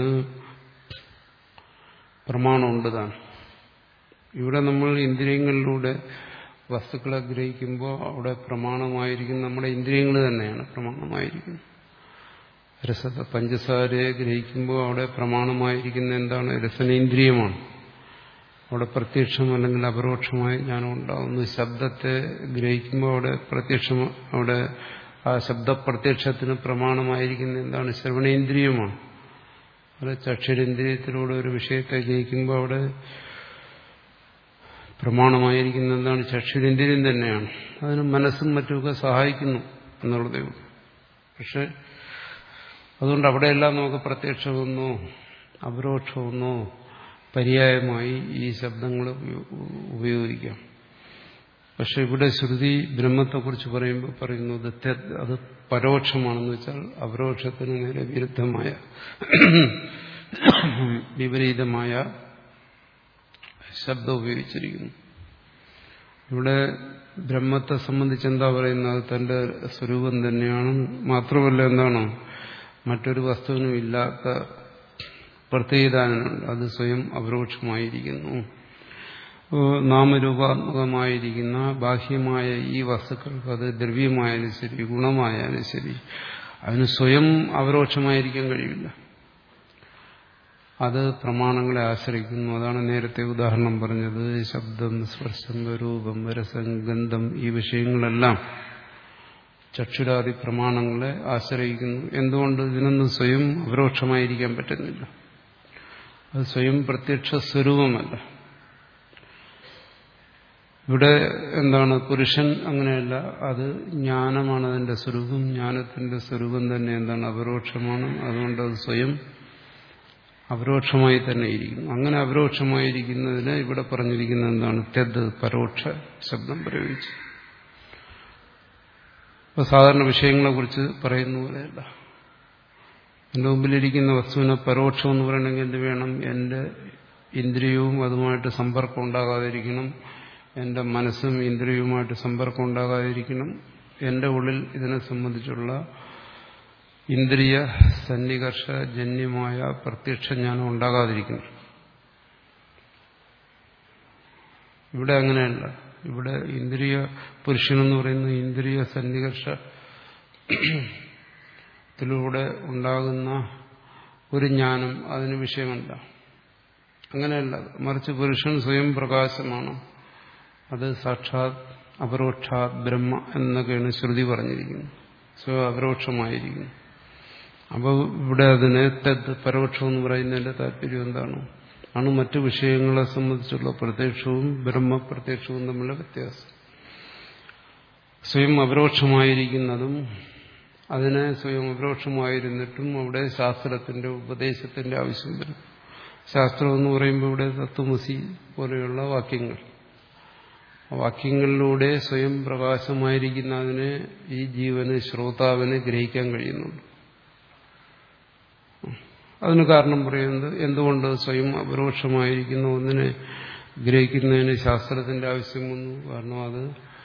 പ്രമാണമുണ്ട് താൻ ഇവിടെ നമ്മൾ ഇന്ദ്രിയങ്ങളിലൂടെ വസ്തുക്കളെ ഗ്രഹിക്കുമ്പോൾ അവിടെ പ്രമാണമായിരിക്കും നമ്മുടെ ഇന്ദ്രിയങ്ങൾ തന്നെയാണ് പ്രമാണമായിരിക്കുന്നത് രസ പഞ്ചസാരയെ ഗ്രഹിക്കുമ്പോൾ അവിടെ പ്രമാണമായിരിക്കുന്ന എന്താണ് രസനേന്ദ്രിയമാണ് അവിടെ പ്രത്യക്ഷം അല്ലെങ്കിൽ അപരോക്ഷമായി ജ്ഞാനം ഉണ്ടാകുന്നു ശബ്ദത്തെ ഗ്രഹിക്കുമ്പോൾ അവിടെ പ്രത്യക്ഷം അവിടെ ആ ശബ്ദപ്രത്യക്ഷത്തിന് പ്രമാണമായിരിക്കുന്ന എന്താണ് ശ്രവണേന്ദ്രിയമാണ് അവിടെ ചക്ഷരേന്ദ്രിയത്തിലൂടെ ഒരു വിഷയത്തെ ഗ്രഹിക്കുമ്പോൾ അവിടെ പ്രമാണമായിരിക്കുന്ന എന്താണ് ചക്ഷുരേന്ദ്രിയം തന്നെയാണ് അതിന് മനസ്സും മറ്റുമൊക്കെ സഹായിക്കുന്നു എന്നുള്ളതേ ഉള്ളൂ പക്ഷെ അതുകൊണ്ട് അവിടെയെല്ലാം നമുക്ക് പ്രത്യക്ഷമെന്നോ അപരോക്ഷമെന്നോ പര്യായമായി ഈ ശബ്ദങ്ങൾ ഉപയോഗിക്കാം പക്ഷെ ഇവിടെ ശ്രുതി ബ്രഹ്മത്തെക്കുറിച്ച് പറയുമ്പോൾ പറയുന്നത് അത് പരോക്ഷമാണെന്ന് വെച്ചാൽ അപരോക്ഷത്തിന് നേരെ വിരുദ്ധമായ വിപരീതമായ ശബ്ദം ഉപയോഗിച്ചിരിക്കുന്നു ഇവിടെ ബ്രഹ്മത്തെ സംബന്ധിച്ച് എന്താ പറയുന്നത് തന്റെ സ്വരൂപം തന്നെയാണ് മാത്രമല്ല എന്താണ് മറ്റൊരു വസ്തുവിനും ഇല്ലാത്ത പ്രത്യേകതാനുണ്ട് അത് സ്വയം അപരോക്ഷമായിരിക്കുന്നു നാമരൂപാത്മകമായിരിക്കുന്ന ബാഹ്യമായ ഈ വസ്തുക്കൾക്ക് അത് ദ്രവ്യമായാലും ശരി ഗുണമായാലും ശരി അതിന് സ്വയം അപരോക്ഷമായിരിക്കാൻ കഴിയില്ല അത് പ്രമാണങ്ങളെ ആശ്രയിക്കുന്നു അതാണ് നേരത്തെ ഉദാഹരണം പറഞ്ഞത് ശബ്ദം സ്പർശം രൂപം രസം ഗന്ധം ഈ വിഷയങ്ങളെല്ലാം ചക്ഷുരാദി പ്രമാണങ്ങളെ ആശ്രയിക്കുന്നു എന്തുകൊണ്ട് ഇതിനൊന്നും സ്വയം അപരോക്ഷമായിരിക്കാൻ പറ്റുന്നില്ല അത് സ്വയം പ്രത്യക്ഷ സ്വരൂപമല്ല ഇവിടെ എന്താണ് പുരുഷൻ അങ്ങനെയല്ല അത് ജ്ഞാനമാണ് അതിന്റെ സ്വരൂപം ജ്ഞാനത്തിന്റെ സ്വരൂപം തന്നെ എന്താണ് അപരോക്ഷമാണ് അതുകൊണ്ട് അത് സ്വയം അപരോക്ഷമായി തന്നെ ഇരിക്കുന്നു അങ്ങനെ അപരോക്ഷമായിരിക്കുന്നതിന് ഇവിടെ പറഞ്ഞിരിക്കുന്നത് എന്താണ് തെദ് പരോക്ഷ ശബ്ദം പ്രയോഗിച്ചു ഇപ്പൊ സാധാരണ വിഷയങ്ങളെ കുറിച്ച് പറയുന്ന പോലെയല്ല എന്റെ മുമ്പിലിരിക്കുന്ന വസ്തുവിനെ പരോക്ഷം എന്ന് പറയണമെങ്കിൽ എന്ത് വേണം എന്റെ ഇന്ദ്രിയവും അതുമായിട്ട് സമ്പർക്കം ഉണ്ടാകാതിരിക്കണം എന്റെ മനസ്സും ഇന്ദ്രിയവുമായിട്ട് സമ്പർക്കം ഉണ്ടാകാതിരിക്കണം എന്റെ ഉള്ളിൽ ഇതിനെ സംബന്ധിച്ചുള്ള ഇന്ദ്രിയ സന്നികർഷ ജന്യമായ പ്രത്യക്ഷ ജ്ഞാനം ഉണ്ടാകാതിരിക്കണം ഇവിടെ അങ്ങനെയല്ല ഇവിടെ ഇന്ദ്രിയ പുരുഷനെന്ന് പറയുന്ന ഇന്ദ്രിയ സന്നികർഷത്തിലൂടെ ഉണ്ടാകുന്ന ഒരു ജ്ഞാനം അതിന് വിഷയമല്ല അങ്ങനെയല്ല മറിച്ച് പുരുഷൻ സ്വയം പ്രകാശമാണ് അത് സാക്ഷാത് അപരോക്ഷാത് ബ്രഹ്മ എന്നൊക്കെയാണ് ശ്രുതി പറഞ്ഞിരിക്കുന്നത് സ്വയം അപരോക്ഷമായിരിക്കുന്നു അപ്പോൾ ഇവിടെ അതിനെ തദ് പരോക്ഷം എന്ന് പറയുന്നതിന്റെ താല്പര്യം എന്താണ് ആണ് മറ്റു വിഷയങ്ങളെ സംബന്ധിച്ചുള്ള പ്രത്യക്ഷവും ബ്രഹ്മപ്രത്യക്ഷവും തമ്മിലുള്ള വ്യത്യാസം സ്വയം അപരോക്ഷമായിരിക്കുന്നതും അതിനെ സ്വയം അപരോക്ഷമായിരുന്നിട്ടും അവിടെ ശാസ്ത്രത്തിന്റെ ഉപദേശത്തിന്റെ ആവശ്യം വരും ശാസ്ത്രം എന്ന് പറയുമ്പോൾ ഇവിടെ തത്വമസി പോലെയുള്ള വാക്യങ്ങൾ വാക്യങ്ങളിലൂടെ സ്വയം പ്രകാശമായിരിക്കുന്ന അതിനെ ഈ ജീവന് ശ്രോതാവിന് ഗ്രഹിക്കാൻ കഴിയുന്നുണ്ട് അതിന് കാരണം പറയുന്നത് എന്തുകൊണ്ട് സ്വയം അപരോക്ഷമായിരിക്കുന്ന ഒന്നിനെ ഗ്രഹിക്കുന്നതിന് ശാസ്ത്രത്തിന്റെ ആവശ്യം വന്നു കാരണം അത്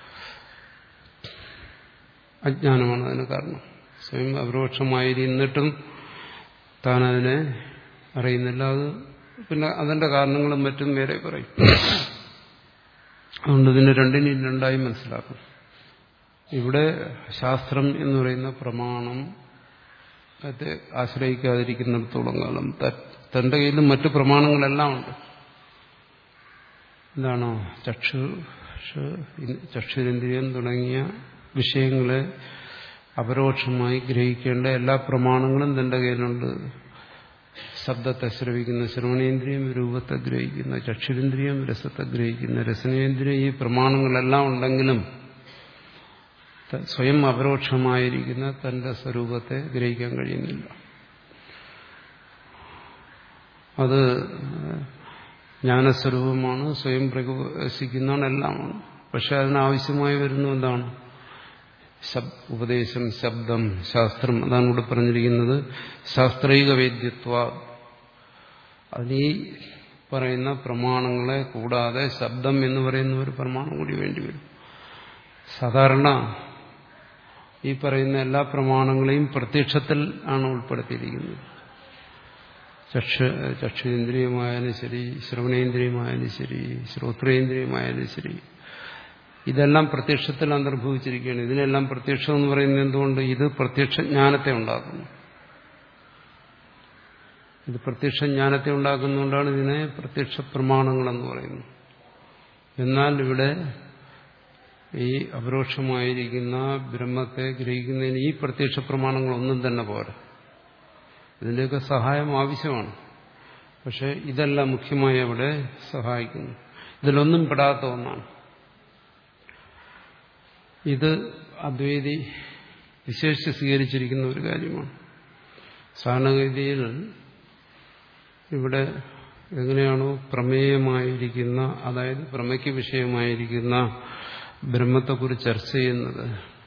അജ്ഞാനമാണ് അതിന് കാരണം സ്വയം അപരോക്ഷമായിരുന്നിട്ടും താൻ അതിനെ അറിയുന്നില്ല അത് പിന്നെ അതിന്റെ കാരണങ്ങളും മറ്റും വേറെ പറയും അതുകൊണ്ട് ഇതിനെ രണ്ടിനെയും രണ്ടായി മനസ്സിലാക്കും ഇവിടെ ശാസ്ത്രം എന്ന് പറയുന്ന പ്രമാണം അത് ആശ്രയിക്കാതിരിക്കുന്നിടത്തോളം കാലം തന്റെ കയ്യിലും മറ്റു പ്രമാണങ്ങളെല്ലാം ഉണ്ട് എന്താണോ ചക്ഷു ചക്ഷുരേന്ദ്രിയം തുടങ്ങിയ വിഷയങ്ങളെ അപരോക്ഷമായി ഗ്രഹിക്കേണ്ട എല്ലാ പ്രമാണങ്ങളും തന്റെ കയ്യിലുണ്ട് ശബ്ദത്തെ ശ്രവിക്കുന്ന ശ്രവണേന്ദ്രിയം രൂപത്തെ ഗ്രഹിക്കുന്ന ചക്ഷുരേന്ദ്രിയം രസത്തെ ഗ്രഹിക്കുന്ന രസനേന്ദ്രിയം ഈ പ്രമാണങ്ങളെല്ലാം ഉണ്ടെങ്കിലും സ്വയം അപരോക്ഷമായിരിക്കുന്ന തന്റെ സ്വരൂപത്തെ ഗ്രഹിക്കാൻ കഴിയുന്നില്ല അത് ജ്ഞാനസ്വരൂപമാണ് സ്വയം പ്രകാശിക്കുന്നതാണ് എല്ലാമാണ് പക്ഷെ അതിനാവശ്യമായി വരുന്ന എന്താണ് ഉപദേശം ശബ്ദം ശാസ്ത്രം അതാണ് ഇവിടെ പറഞ്ഞിരിക്കുന്നത് ശാസ്ത്രീക വേദ്യത്വ അതിനീ പറയുന്ന പ്രമാണങ്ങളെ കൂടാതെ ശബ്ദം എന്ന് പറയുന്ന ഒരു പ്രമാണം കൂടി വേണ്ടിവരും സാധാരണ ഈ പറയുന്ന എല്ലാ പ്രമാണങ്ങളെയും പ്രത്യക്ഷത്തിൽ ആണ് ഉൾപ്പെടുത്തിയിരിക്കുന്നത് ചക്ഷ ചക്ഷുരേന്ദ്രിയമായാലും ശരി ശ്രവണേന്ദ്രിയമായാലും ശരി ശ്രോത്രേന്ദ്രിയമായാലും ശരി ഇതെല്ലാം പ്രത്യക്ഷത്തിൽ അന്തർഭവിച്ചിരിക്കുകയാണ് ഇതിനെല്ലാം പ്രത്യക്ഷം എന്ന് പറയുന്നത് എന്തുകൊണ്ട് ഇത് പ്രത്യക്ഷ ജ്ഞാനത്തെ ഉണ്ടാക്കുന്നു ഇത് പ്രത്യക്ഷ ജ്ഞാനത്തെ ഉണ്ടാക്കുന്നതുകൊണ്ടാണ് ഇതിനെ പ്രത്യക്ഷ പ്രമാണങ്ങളെന്ന് പറയുന്നത് എന്നാൽ ഇവിടെ ഈ അപരോക്ഷമായിരിക്കുന്ന ബ്രഹ്മത്തെ ഗ്രഹിക്കുന്നതിന് ഈ പ്രത്യക്ഷ പ്രമാണങ്ങളൊന്നും തന്നെ പോരാ ഇതിൻ്റെയൊക്കെ സഹായം ആവശ്യമാണ് പക്ഷെ ഇതെല്ലാം മുഖ്യമായി അവിടെ സഹായിക്കുന്നു ഇതിലൊന്നും പെടാത്ത ഒന്നാണ് ഇത് അദ്വൈതി വിശേഷിച്ച് സ്വീകരിച്ചിരിക്കുന്ന ഒരു കാര്യമാണ് സാധാരണഗതിയിൽ ഇവിടെ എങ്ങനെയാണോ പ്രമേയമായിരിക്കുന്ന അതായത് പ്രമയ്ക്ക് വിഷയമായിരിക്കുന്ന ബ്രഹ്മത്തെക്കുറിച്ച് ചർച്ച ചെയ്യുന്നത്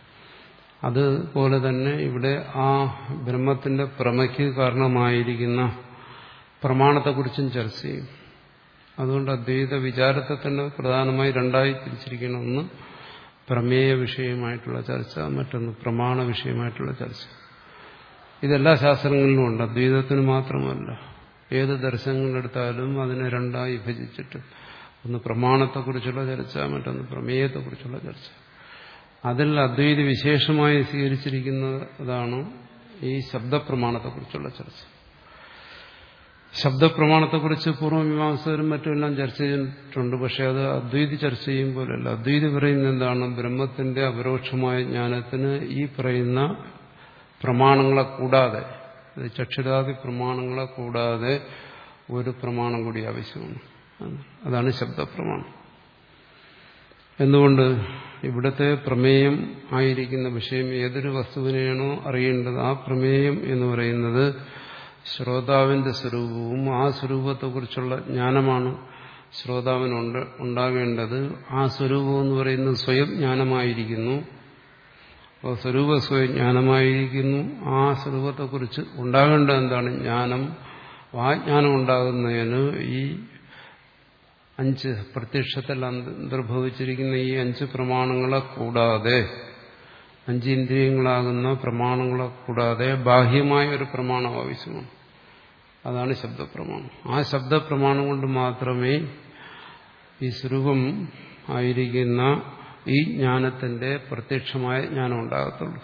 അതുപോലെ തന്നെ ഇവിടെ ആ ബ്രഹ്മത്തിന്റെ പ്രമയ്ക്ക് കാരണമായിരിക്കുന്ന പ്രമാണത്തെക്കുറിച്ചും ചർച്ച ചെയ്യും അതുകൊണ്ട് അദ്വൈത വിചാരത്തെ തന്നെ പ്രധാനമായി രണ്ടായി തിരിച്ചിരിക്കണം ഒന്ന് പ്രമേയ വിഷയമായിട്ടുള്ള ചർച്ച മറ്റൊന്ന് പ്രമാണ വിഷയമായിട്ടുള്ള ചർച്ച ഇതെല്ലാ ശാസ്ത്രങ്ങളിലും ഉണ്ട് അദ്വൈതത്തിന് മാത്രമല്ല ഏത് ദർശനങ്ങളെടുത്താലും അതിനെ രണ്ടായി വിഭജിച്ചിട്ട് ഒന്ന് പ്രമാണത്തെക്കുറിച്ചുള്ള ചർച്ച മറ്റൊന്ന് പ്രമേയത്തെക്കുറിച്ചുള്ള ചർച്ച അതിൽ അദ്വൈത വിശേഷമായി സ്വീകരിച്ചിരിക്കുന്നതാണ് ഈ ശബ്ദപ്രമാണത്തെക്കുറിച്ചുള്ള ചർച്ച ശബ്ദപ്രമാണത്തെക്കുറിച്ച് പൂർവ്വമീമാംസകരും മറ്റുമെല്ലാം ചർച്ച ചെയ്തിട്ടുണ്ട് പക്ഷെ അത് അദ്വൈതി ചർച്ച ചെയ്യുമ്പോഴല്ല അദ്വൈതി പറയുന്നത് എന്താണ് ബ്രഹ്മത്തിന്റെ അപരോക്ഷമായ ജ്ഞാനത്തിന് ഈ പറയുന്ന പ്രമാണങ്ങളെ കൂടാതെ ചക്ഷുരാദി പ്രമാണങ്ങളെ കൂടാതെ ഒരു പ്രമാണം കൂടി ആവശ്യമാണ് അതാണ് ശബ്ദപ്രമാണം എന്തുകൊണ്ട് ഇവിടുത്തെ പ്രമേയം ആയിരിക്കുന്ന വിഷയം ഏതൊരു വസ്തുവിനെയാണോ അറിയേണ്ടത് ആ പ്രമേയം എന്ന് പറയുന്നത് ശ്രോതാവിന്റെ സ്വരൂപവും ആ സ്വരൂപത്തെക്കുറിച്ചുള്ള ജ്ഞാനമാണ് ശ്രോതാവിനുണ്ട് ഉണ്ടാകേണ്ടത് ആ സ്വരൂപം എന്ന് പറയുന്നത് സ്വയം ജ്ഞാനമായിരിക്കുന്നു അപ്പോൾ സ്വരൂപ സ്വയം ജ്ഞാനമായിരിക്കുന്നു ആ സ്വരൂപത്തെക്കുറിച്ച് ഉണ്ടാകേണ്ടത് എന്താണ് ജ്ഞാനം ആ ജ്ഞാനം ഉണ്ടാകുന്നതിന് ഈ അഞ്ച് പ്രത്യക്ഷത്തിൽ അന്തർഭവിച്ചിരിക്കുന്ന ഈ അഞ്ച് പ്രമാണങ്ങളെ കൂടാതെ അഞ്ച് ഇന്ദ്രിയങ്ങളാകുന്ന പ്രമാണങ്ങളെ കൂടാതെ ബാഹ്യമായ ഒരു പ്രമാണം ആവശ്യമാണ് അതാണ് ശബ്ദപ്രമാണം ആ ശബ്ദപ്രമാണം കൊണ്ട് മാത്രമേ ഈ സ്വരൂപം ആയിരിക്കുന്ന ഈ ജ്ഞാനത്തിന്റെ പ്രത്യക്ഷമായ ജ്ഞാനം ഉണ്ടാകത്തുള്ളൂ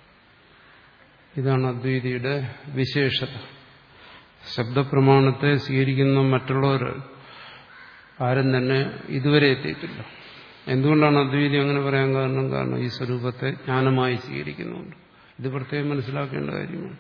ഇതാണ് അദ്വൈതിയുടെ വിശേഷത ശബ്ദപ്രമാണത്തെ സ്വീകരിക്കുന്ന മറ്റുള്ളവർ ആരും തന്നെ ഇതുവരെ എത്തിയിട്ടില്ല എന്തുകൊണ്ടാണ് അദ്വൈതി അങ്ങനെ പറയാൻ കാരണം കാരണം ഈ സ്വരൂപത്തെ ജ്ഞാനമായി സ്വീകരിക്കുന്നുണ്ട് ഇത് പ്രത്യേകം മനസ്സിലാക്കേണ്ട കാര്യമാണ്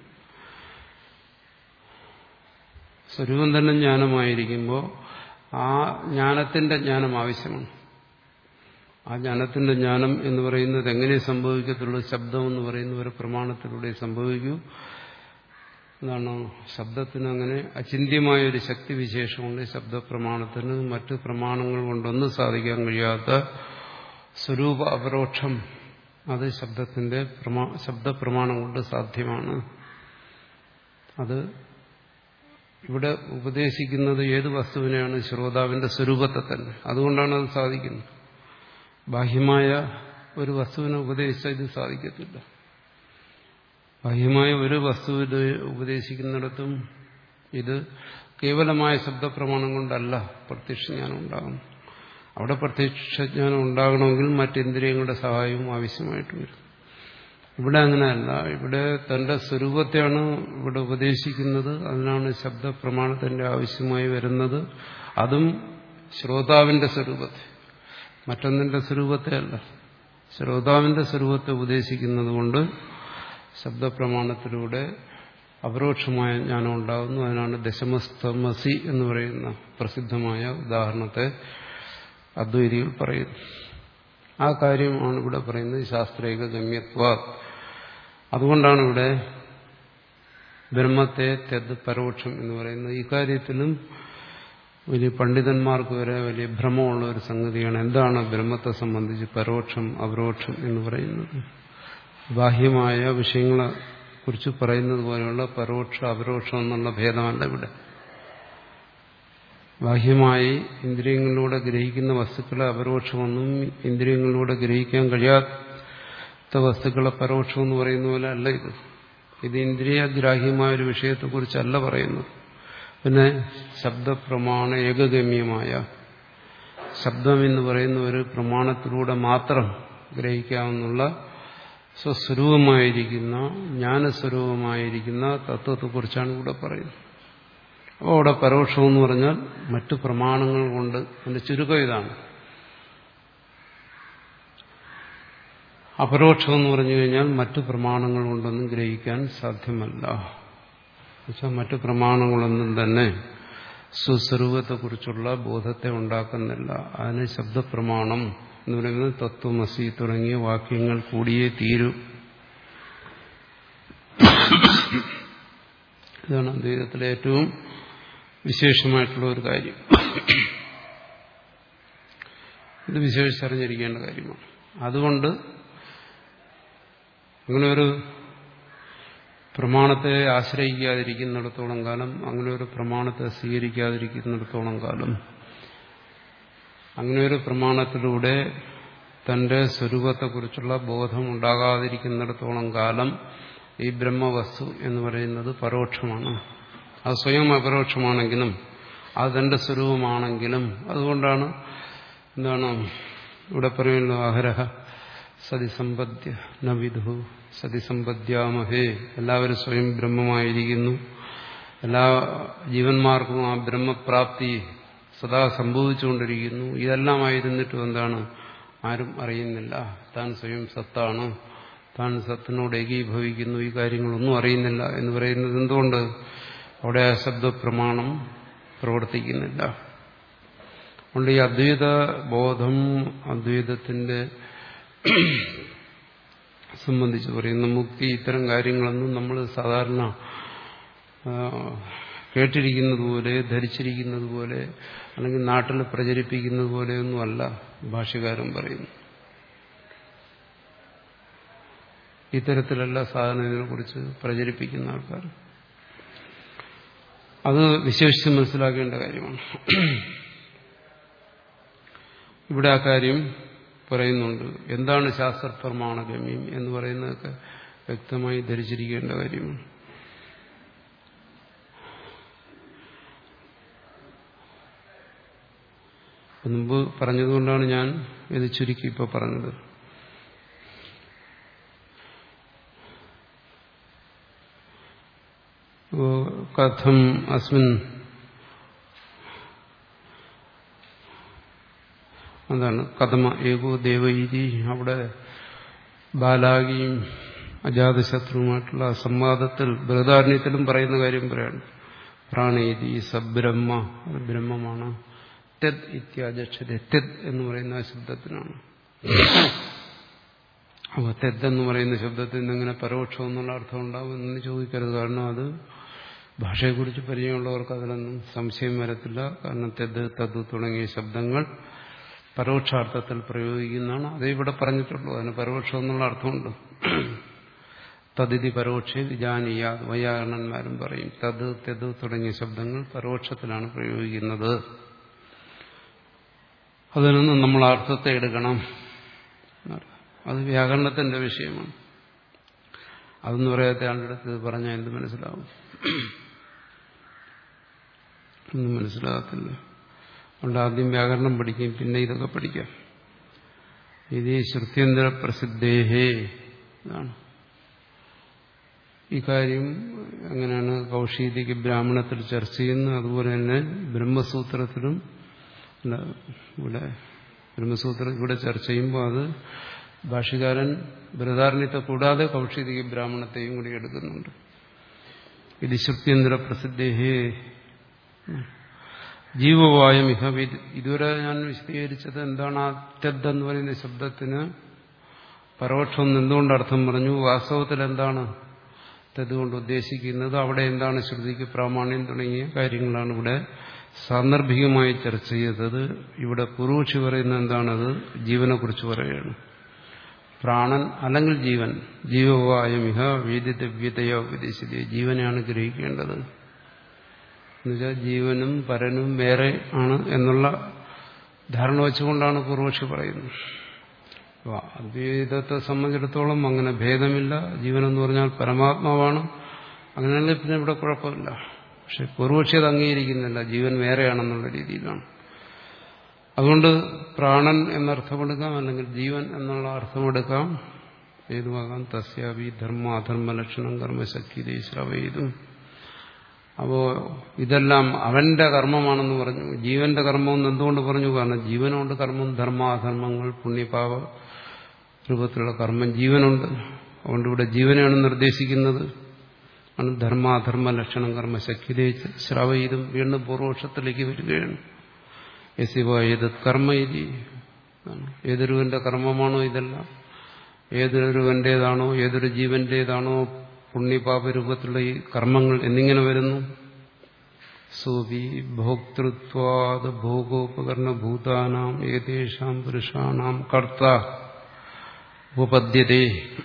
സ്വരൂപം തന്നെ ജ്ഞാനമായിരിക്കുമ്പോൾ ആ ജ്ഞാനത്തിന്റെ ജ്ഞാനം ആവശ്യമാണ് ആ ജ്ഞാനത്തിന്റെ ജ്ഞാനം എന്ന് പറയുന്നത് എങ്ങനെ സംഭവിക്കത്തുള്ളൂ ശബ്ദം എന്ന് പറയുന്ന ഒരു പ്രമാണത്തിലൂടെ സംഭവിക്കൂ എന്താണ് ശബ്ദത്തിന് അങ്ങനെ അചിന്യമായ ഒരു ശക്തി വിശേഷമുണ്ട് ശബ്ദപ്രമാണത്തിന് മറ്റ് പ്രമാണങ്ങൾ കൊണ്ടൊന്നും സാധിക്കാൻ കഴിയാത്ത സ്വരൂപ അപരോക്ഷം അത് ശബ്ദത്തിന്റെ പ്രമാ ശബ്ദപ്രമാണം കൊണ്ട് സാധ്യമാണ് അത് ഇവിടെ ഉപദേശിക്കുന്നത് ഏത് വസ്തുവിനെയാണ് ശ്രോതാവിന്റെ സ്വരൂപത്തെ തന്നെ അതുകൊണ്ടാണ് അത് സാധിക്കുന്നത് ബാഹ്യമായ ഒരു വസ്തുവിനെ ഉപദേശിച്ചാൽ ഇത് സാധിക്കത്തില്ല ബാഹ്യമായ ഒരു വസ്തുവിനെ ഉപദേശിക്കുന്നിടത്തും ഇത് കേവലമായ ശബ്ദപ്രമാണം കൊണ്ടല്ല പ്രത്യക്ഷജ്ഞാനം ഉണ്ടാകുന്നു അവിടെ പ്രത്യക്ഷജ്ഞാനം ഉണ്ടാകണമെങ്കിൽ മറ്റിന്ദ്രിയങ്ങളുടെ സഹായവും ആവശ്യമായിട്ട് വരും ഇവിടെ അങ്ങനെയല്ല ഇവിടെ തന്റെ സ്വരൂപത്തെയാണ് ഇവിടെ ഉപദേശിക്കുന്നത് അതിനാണ് ശബ്ദപ്രമാണത്തിന്റെ ആവശ്യമായി വരുന്നത് അതും ശ്രോതാവിന്റെ സ്വരൂപത്തെ മറ്റൊന്നിന്റെ സ്വരൂപത്തെ അല്ല ശ്രോതാവിന്റെ സ്വരൂപത്തെ ഉപദേശിക്കുന്നത് കൊണ്ട് ശബ്ദപ്രമാണത്തിലൂടെ അപരോക്ഷമായ ജ്ഞാനം ഉണ്ടാകുന്നു അതിനാണ് ദശമസ്തമസി എന്ന് പറയുന്ന പ്രസിദ്ധമായ ഉദാഹരണത്തെ അദ്വൈതികൾ പറയുന്നു ആ കാര്യമാണ് ഇവിടെ പറയുന്നത് ശാസ്ത്രേക ഗമ്യത്വ അതുകൊണ്ടാണ് ഇവിടെ ബ്രഹ്മത്തെ തെത് പരോക്ഷം എന്ന് പറയുന്നത് ഈ കാര്യത്തിലും വലിയ പണ്ഡിതന്മാർക്ക് വരെ വലിയ ഭ്രമമുള്ള ഒരു സംഗതിയാണ് എന്താണ് ബ്രഹ്മത്തെ സംബന്ധിച്ച് പരോക്ഷം അപരോക്ഷം എന്ന് പറയുന്നത് ബാഹ്യമായ വിഷയങ്ങളെ കുറിച്ച് പറയുന്നത് പോലെയുള്ള പരോക്ഷ അപരോക്ഷം എന്നുള്ള ഭേദമല്ല ഇവിടെ ബാഹ്യമായി ഇന്ദ്രിയങ്ങളിലൂടെ ഗ്രഹിക്കുന്ന വസ്തുക്കളെ അപരോക്ഷമെന്നും ഇന്ദ്രിയങ്ങളിലൂടെ ഗ്രഹിക്കാൻ കഴിയാത്ത വസ്തുക്കളെ പരോക്ഷം എന്ന് പറയുന്ന പോലെ അല്ല ഇത് ഇത് ഇന്ദ്രിയഗ്രാഹ്യമായ ഒരു വിഷയത്തെക്കുറിച്ചല്ല പറയുന്നത് പിന്നെ ശബ്ദപ്രമാണ ഏകഗമ്യമായ ശബ്ദം എന്ന് പറയുന്ന ഒരു പ്രമാണത്തിലൂടെ മാത്രം ഗ്രഹിക്കാവുന്ന സ്വസ്വരൂപമായിരിക്കുന്ന ജ്ഞാനസ്വരൂപമായിരിക്കുന്ന തത്വത്തെക്കുറിച്ചാണ് ഇവിടെ പറയുന്നത് അപ്പോൾ അവിടെ പരോക്ഷം എന്ന് പറഞ്ഞാൽ മറ്റു പ്രമാണങ്ങൾ കൊണ്ട് അതിന്റെ ചുരുക്കം ഇതാണ് അപരോക്ഷം എന്ന് പറഞ്ഞു കഴിഞ്ഞാൽ മറ്റു പ്രമാണങ്ങൾ കൊണ്ടൊന്നും ഗ്രഹിക്കാൻ സാധ്യമല്ല എന്നുവെച്ചാൽ മറ്റു പ്രമാണങ്ങളൊന്നും തന്നെ സുസ്വരൂപത്തെക്കുറിച്ചുള്ള ബോധത്തെ ഉണ്ടാക്കുന്നില്ല അതിന് ശബ്ദപ്രമാണം എന്ന് പറയുന്നത് തത്വമസി തുടങ്ങിയ വാക്യങ്ങൾ കൂടിയേ തീരൂ ഇതാണ് അദ്വൈതത്തിലെ ഏറ്റവും വിശേഷമായിട്ടുള്ള ഒരു കാര്യം ഇത് വിശേഷിച്ചറിഞ്ഞിരിക്കേണ്ട കാര്യമാണ് അതുകൊണ്ട് അങ്ങനെ ഒരു പ്രമാണത്തെ ആശ്രയിക്കാതിരിക്കുന്നിടത്തോളം കാലം അങ്ങനെ ഒരു പ്രമാണത്തെ സ്വീകരിക്കാതിരിക്കുന്നിടത്തോളം കാലം അങ്ങനെ ഒരു പ്രമാണത്തിലൂടെ തന്റെ സ്വരൂപത്തെക്കുറിച്ചുള്ള ബോധം ഉണ്ടാകാതിരിക്കുന്നിടത്തോളം കാലം ഈ ബ്രഹ്മവസ്തു എന്ന് പറയുന്നത് പരോക്ഷമാണ് അത് സ്വയം അപരോക്ഷമാണെങ്കിലും അത് തന്റെ സ്വരൂപമാണെങ്കിലും അതുകൊണ്ടാണ് എന്താണ് ഇവിടെ പറയുന്നത് ആഹരഹ സതിസമ്പദ്യ നവിധു സതിസമ്പദ്യാമഹേ എല്ലാവരും സ്വയം ബ്രഹ്മമായിരിക്കുന്നു എല്ലാ ജീവന്മാർക്കും ആ ബ്രഹ്മപ്രാപ്തി സദാ സംഭവിച്ചുകൊണ്ടിരിക്കുന്നു ഇതെല്ലാമായിരുന്നിട്ടും എന്താണ് ആരും അറിയുന്നില്ല താൻ സ്വയം സത്താണ് താൻ സത്തിനോട് ഏകീഭവിക്കുന്നു ഈ കാര്യങ്ങളൊന്നും അറിയുന്നില്ല എന്ന് പറയുന്നത് എന്തുകൊണ്ട് അവിടെ ആ ശബ്ദപ്രമാണം പ്രവർത്തിക്കുന്നില്ല അതുകൊണ്ട് ഈ അദ്വൈത ബോധം അദ്വൈതത്തിന്റെ സംബന്ധിച്ച് പറയുന്ന മുക്തി ഇത്തരം കാര്യങ്ങളൊന്നും നമ്മൾ സാധാരണ കേട്ടിരിക്കുന്നത് പോലെ ധരിച്ചിരിക്കുന്നത് പോലെ അല്ലെങ്കിൽ നാട്ടിൽ പ്രചരിപ്പിക്കുന്നത് പോലെയൊന്നുമല്ല ഭാഷ്യകാരൻ പറയുന്നു ഇത്തരത്തിലല്ല സാധനത്തിനെ കുറിച്ച് പ്രചരിപ്പിക്കുന്ന ആൾക്കാർ അത് വിശേഷിച്ച് മനസ്സിലാക്കേണ്ട കാര്യമാണ് ഇവിടെ ആ കാര്യം പറയുന്നുണ്ട് എന്താണ് ശാസ്ത്രപ്രമാണഗമ്യം എന്ന് പറയുന്നതൊക്കെ വ്യക്തമായി ധരിച്ചിരിക്കേണ്ട കാര്യമാണ് മുമ്പ് പറഞ്ഞതുകൊണ്ടാണ് ഞാൻ ഇത് ചുരുക്കി ഇപ്പോൾ പറഞ്ഞത് കഥം അസ്മിൻ എന്താണ് കഥമ ഏകോ ദേവൈരി അവിടെ ബാലാകിയും അജാതശത്രുവുമായിട്ടുള്ള സംവാദത്തിൽ ബൃഹദാരണ്യത്തിലും പറയുന്ന കാര്യം പറയാണ് പ്രാണേതി സബ്രഹ്മ ബ്രഹ്മമാണ് തെത് ഇത്യാചക്ഷത തെത് എന്ന് പറയുന്ന ആ ശബ്ദത്തിനാണ് അപ്പോൾ തെത് എന്ന് പറയുന്ന ശബ്ദത്തിൽ നിന്ന് എങ്ങനെ പരോക്ഷം എന്നുള്ള അർത്ഥം ഉണ്ടാവും എന്ന് ചോദിക്കരുത് കാരണം അത് ഭാഷയെക്കുറിച്ച് പരിചയമുള്ളവർക്ക് അതിലൊന്നും സംശയം വരത്തില്ല കാരണം തെത് തത് തുടങ്ങിയ ശബ്ദങ്ങൾ പരോക്ഷാർത്ഥത്തിൽ പ്രയോഗിക്കുന്നതാണ് അതേ ഇവിടെ പറഞ്ഞിട്ടുള്ളൂ അതിന് പരോക്ഷം എന്നുള്ള അർത്ഥമുണ്ട് തതിഥി പരോക്ഷ വിജാനീയ വൈയാകരണന്മാരും പറയും തത് തെത് തുടങ്ങിയ ശബ്ദങ്ങൾ പരോക്ഷത്തിലാണ് പ്രയോഗിക്കുന്നത് അതിൽ നിന്ന് നമ്മൾ അർത്ഥത്തെ എടുക്കണം അത് വ്യാകരണത്തിന്റെ വിഷയമാണ് അതെന്ന് പറയാത്ത ആളുടെ അടുത്ത് ഇത് പറഞ്ഞാൽ എന്ത് മനസ്സിലാവും ഒന്നും മനസ്സിലാകത്തില്ല അതുകൊണ്ട് ആദ്യം വ്യാകരണം പഠിക്കും പിന്നെ ഇതൊക്കെ പഠിക്കാം ഇത് ശ്രുത്യന്തര പ്രസിദ്ധേഹേ ഇതാണ് ഈ കാര്യം അങ്ങനെയാണ് കൗശീതിക്ക് ബ്രാഹ്മണത്തിൽ ചർച്ച ചെയ്യുന്നത് അതുപോലെ തന്നെ ബ്രഹ്മസൂത്രത്തിലും ഇവിടെ ബ്രഹ്മസൂത്രം ഇവിടെ ചർച്ച ചെയ്യുമ്പോൾ അത് ഭാഷകാരൻ ബൃഹദാരണ്യത്തെ കൂടാതെ കൗശിതിക ബ്രാഹ്മണത്തെയും കൂടി എടുക്കുന്നുണ്ട് ഇത് ശ്രുത്യന്തര പ്രസിദ്ധേഹേ ജീവവായം ഇഹ ഇതുവരെ ഞാൻ വിശദീകരിച്ചത് എന്താണ് ആ തെദ് എന്ന് പറയുന്ന ശബ്ദത്തിന് പരോക്ഷം എന്തുകൊണ്ട് അർത്ഥം പറഞ്ഞു വാസ്തവത്തിൽ എന്താണ് തെദ് കൊണ്ട് ഉദ്ദേശിക്കുന്നത് അവിടെ എന്താണ് ശ്രുതിക്ക് പ്രാമാണ്യം തുടങ്ങിയ കാര്യങ്ങളാണ് ഇവിടെ സാന്ദർഭികമായി ചർച്ച ചെയ്തത് ഇവിടെ പൂർവക്ഷി പറയുന്ന എന്താണത് ജീവനെക്കുറിച്ച് പറയുകയാണ് പ്രാണൻ അല്ലെങ്കിൽ ജീവൻ ജീവവായമിഹ വേദിതവ്യതയോ ഉപദേശിത ജീവനെയാണ് ഗ്രഹിക്കേണ്ടത് എന്നുവെച്ചാൽ ജീവനും പരനും വേറെ ആണ് എന്നുള്ള ധാരണ വെച്ചുകൊണ്ടാണ് പൂർവക്ഷി പറയുന്നത് അദ്വൈതത്തെ സംബന്ധിച്ചിടത്തോളം അങ്ങനെ ഭേദമില്ല ജീവനെന്ന് പറഞ്ഞാൽ പരമാത്മാവാണ് അങ്ങനെയാണെങ്കിൽ പിന്നെ ഇവിടെ കുഴപ്പമില്ല പക്ഷെ പൂർവക്ഷി അത് അംഗീകരിക്കുന്നില്ല ജീവൻ വേറെയാണെന്നുള്ള രീതിയിലാണ് അതുകൊണ്ട് പ്രാണൻ എന്നർത്ഥമെടുക്കാം അല്ലെങ്കിൽ ജീവൻ എന്നുള്ള അർത്ഥമെടുക്കാം ഏതുമാകാം തസ്യാവി ധർമ്മ അധർമ്മ ലക്ഷണം കർമ്മശക്തി ശ്രവയിതും അപ്പോ ഇതെല്ലാം അവന്റെ കർമ്മമാണെന്ന് പറഞ്ഞു ജീവന്റെ കർമ്മം എന്ന് എന്തുകൊണ്ട് പറഞ്ഞു കാരണം ജീവനുണ്ട് കർമ്മം ധർമാധർമ്മങ്ങൾ പുണ്യപാപ രൂപത്തിലുള്ള കർമ്മം ജീവനുണ്ട് അതുകൊണ്ട് ഇവിടെ ജീവനെയാണ് നിർദ്ദേശിക്കുന്നത് ആണ് ധർമാധർമ്മ ലക്ഷണം കർമ്മ ശക്തിയെ ശ്രാവയിതും വീണ്ടും പൂർവപക്ഷത്തിലേക്ക് വരികയാണ് യസിവ ഏത് കർമ്മ ഇതി ഏതൊരുവന്റെ കർമ്മമാണോ ഇതെല്ലാം ഏതൊരുവന്റേതാണോ ഏതൊരു ജീവന്റേതാണോ പുണ്യപാപ രൂപത്തിലുള്ള ഈ കർമ്മങ്ങൾ എന്നിങ്ങനെ വരുന്നു സൂപി ഭോക്തൃത്വാത് ഭോഗോപകരണ ഭൂതാനാം ഏതേഷാം പുരുഷാണാം കർത്ത ഉപപദ്യതേ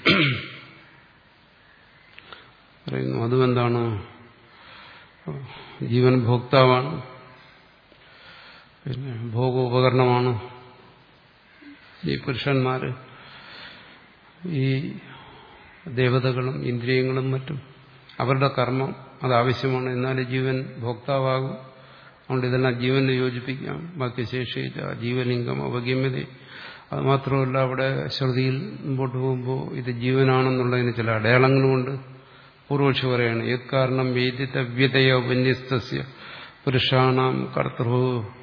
പറയുന്നു അതും എന്താണ് ജീവൻ ഭോക്താവാണ് പിന്നെ ഭോഗോപകരണമാണ് ഈ പുരുഷന്മാര് ഈ ദേവതകളും ഇന്ദ്രിയങ്ങളും മറ്റും അവരുടെ കർമ്മം അത് ആവശ്യമാണ് എന്നാലും ജീവൻ ഭോക്താവാകും അതുകൊണ്ട് ഇതെല്ലാം ജീവനെ യോജിപ്പിക്കാം ബാക്കി ശേഷിയില്ല ജീവലിംഗം അവഗമ്യത അത് മാത്രമല്ല അവിടെ ശ്രുതിയിൽ മുമ്പോട്ട് പോകുമ്പോൾ ഇത് ജീവനാണെന്നുള്ളതിന് ചില അടയാളങ്ങളുമുണ്ട് പൂർവക്ഷി പറയാണ് ഏത് കാരണം വേദിതവ്യതയോ വിന്യസ്തസ്യ പുരുഷാണാം കർത്തൃ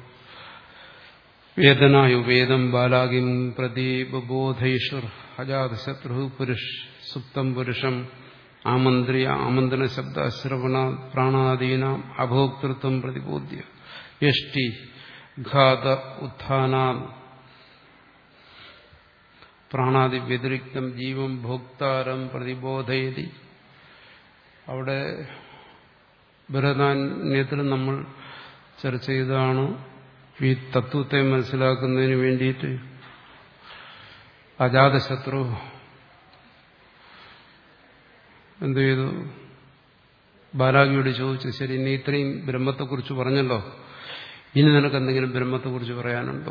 വേദനായു വേദം ബാലാകിം പ്രദീപബോധൈഷുർ അജാതശത്രു പുരുഷ് സുപ്തം പുരുഷം ആമന്ത്രിയ ആമന്ത്രണ ശബ്ദ ശ്രവണ പ്രാണാദീനാം അഭോക്തൃത്വം പ്രതിബോധ്യ യഷ്ടി ഘാത ഉത്ഥാനാ പ്രാണാദി വ്യതിരിക്തം ജീവം ഭോക്താരം പ്രതിബോധയതി അവിടെ ബൃഹദാന്യത്തിൽ നമ്മൾ ചർച്ച ചെയ്തതാണ് ഈ തത്വത്തെ മനസ്സിലാക്കുന്നതിന് വേണ്ടിയിട്ട് അജാതശത്രു എന്തു ചെയ്തു ബാലാഗിയോട് ചോദിച്ചു ശരി നീ ഇത്രയും ബ്രഹ്മത്തെക്കുറിച്ച് പറഞ്ഞല്ലോ ഇനി നിനക്ക് എന്തെങ്കിലും ബ്രഹ്മത്തെക്കുറിച്ച് പറയാനുണ്ടോ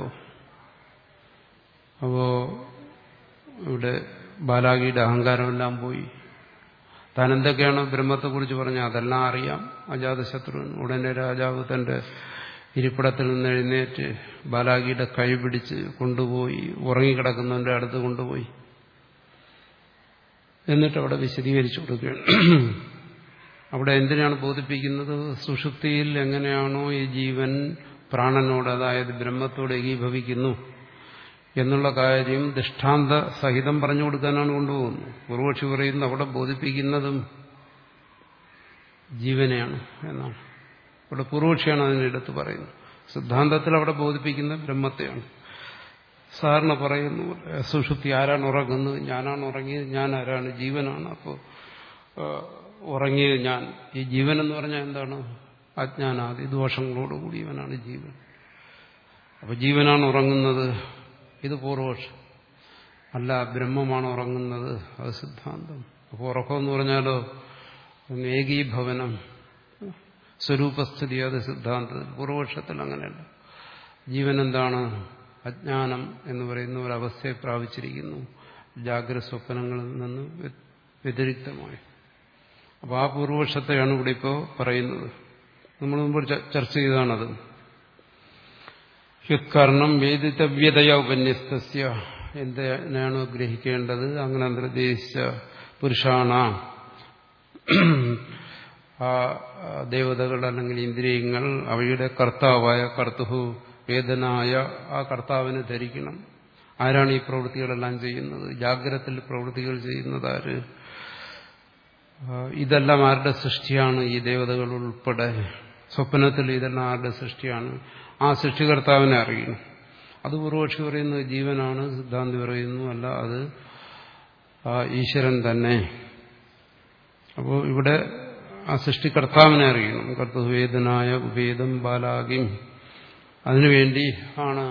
അപ്പോ ഇവിടെ ബാലാഗിയുടെ അഹങ്കാരമെല്ലാം പോയി താൻ എന്തൊക്കെയാണോ ബ്രഹ്മത്തെക്കുറിച്ച് പറഞ്ഞ അതെല്ലാം അറിയാം അജാതശത്രുവിന് ഉടനെ രാജാവ് തന്റെ ഇരിപ്പിടത്തിൽ നിന്ന് എഴുന്നേറ്റ് ബാലാഗിയുടെ കൈ പിടിച്ച് കൊണ്ടുപോയി ഉറങ്ങിക്കിടക്കുന്നവന്റെ അടുത്ത് കൊണ്ടുപോയി എന്നിട്ട് അവിടെ വിശദീകരിച്ചു കൊടുക്കുകയാണ് അവിടെ എന്തിനാണ് ബോധിപ്പിക്കുന്നത് സുഷുപ്തിയിൽ എങ്ങനെയാണോ ഈ ജീവൻ പ്രാണനോട് അതായത് ബ്രഹ്മത്തോട് ഏകീഭവിക്കുന്നു എന്നുള്ള കാര്യം ദൃഷ്ടാന്ത സഹിതം പറഞ്ഞു കൊടുക്കാനാണ് കൊണ്ടുപോകുന്നത് പൂർവക്ഷി പറയുന്നത് അവിടെ ബോധിപ്പിക്കുന്നതും ജീവനെയാണ് എന്നാണ് ഇവിടെ പൂർവക്ഷിയാണ് അതിനെടുത്ത് പറയുന്നത് സിദ്ധാന്തത്തിൽ അവിടെ ബോധിപ്പിക്കുന്ന ബ്രഹ്മത്തെയാണ് സാറിന് പറയുന്നു സുഷുപ്തി ആരാണ് ഉറങ്ങുന്നത് ഞാനാണ് ഉറങ്ങിയത് ഞാൻ ആരാണ് ജീവനാണ് അപ്പോൾ ഉറങ്ങിയത് ഞാൻ ഈ ജീവൻ എന്ന് പറഞ്ഞാൽ എന്താണ് അജ്ഞാനാദി ദോഷങ്ങളോടുകൂടി ഇവനാണ് ജീവൻ അപ്പൊ ജീവനാണ് ഉറങ്ങുന്നത് ഇത് പൂർവപക്ഷം അല്ല ബ്രഹ്മമാണ് ഉറങ്ങുന്നത് അത് സിദ്ധാന്തം അപ്പോൾ ഉറക്കം എന്ന് പറഞ്ഞാലോ ഏകീഭവനം സ്വരൂപസ്ഥിതി അത് സിദ്ധാന്തത്തിൽ പൂർവപക്ഷത്തിൽ അങ്ങനെയല്ല ജീവൻ എന്താണ് അജ്ഞാനം എന്ന് പറയുന്ന ഒരവസ്ഥയെ പ്രാപിച്ചിരിക്കുന്നു ജാഗ്രത സ്വപ്നങ്ങളിൽ നിന്ന് വ്യതിരിക്തമായി അപ്പോൾ ആ പൂർവപക്ഷത്തെയാണ് ഇവിടെ ഇപ്പോൾ പറയുന്നത് നമ്മൾ മുമ്പ് ചർച്ച ചെയ്തതാണത് യുത്കരണം വേദിതവ്യതയ ഉപന്യസ്തസ്യ എന്തിനാണോ ഗ്രഹിക്കേണ്ടത് അങ്ങനെ നിർദ്ദേശിച്ച പുരുഷാണ ആ ദേവതകൾ അല്ലെങ്കിൽ ഇന്ദ്രിയങ്ങൾ അവയുടെ കർത്താവായ കർത്തുഹു വേദനായ ആ കർത്താവിനെ ധരിക്കണം ആരാണ് ഈ പ്രവൃത്തികളെല്ലാം ചെയ്യുന്നത് ജാഗ്രതത്തിൽ പ്രവൃത്തികൾ ചെയ്യുന്നത് ആര് ഇതെല്ലാം ആരുടെ സൃഷ്ടിയാണ് ഈ ദേവതകൾ ഉൾപ്പെടെ സ്വപ്നത്തിൽ ഇതെല്ലാം ആരുടെ സൃഷ്ടിയാണ് ആ സൃഷ്ടികർത്താവിനെ അറിയണം അത് പൂർവക്ഷി പറയുന്നത് ജീവനാണ് സിദ്ധാന്തി പറയുന്നു അല്ല അത് ആ ഈശ്വരൻ തന്നെ അപ്പോൾ ഇവിടെ ആ സൃഷ്ടികർത്താവിനെ അറിയണം കർത്തവേദനായ ഉപേദം ബാലാകിം അതിനുവേണ്ടി ആണ്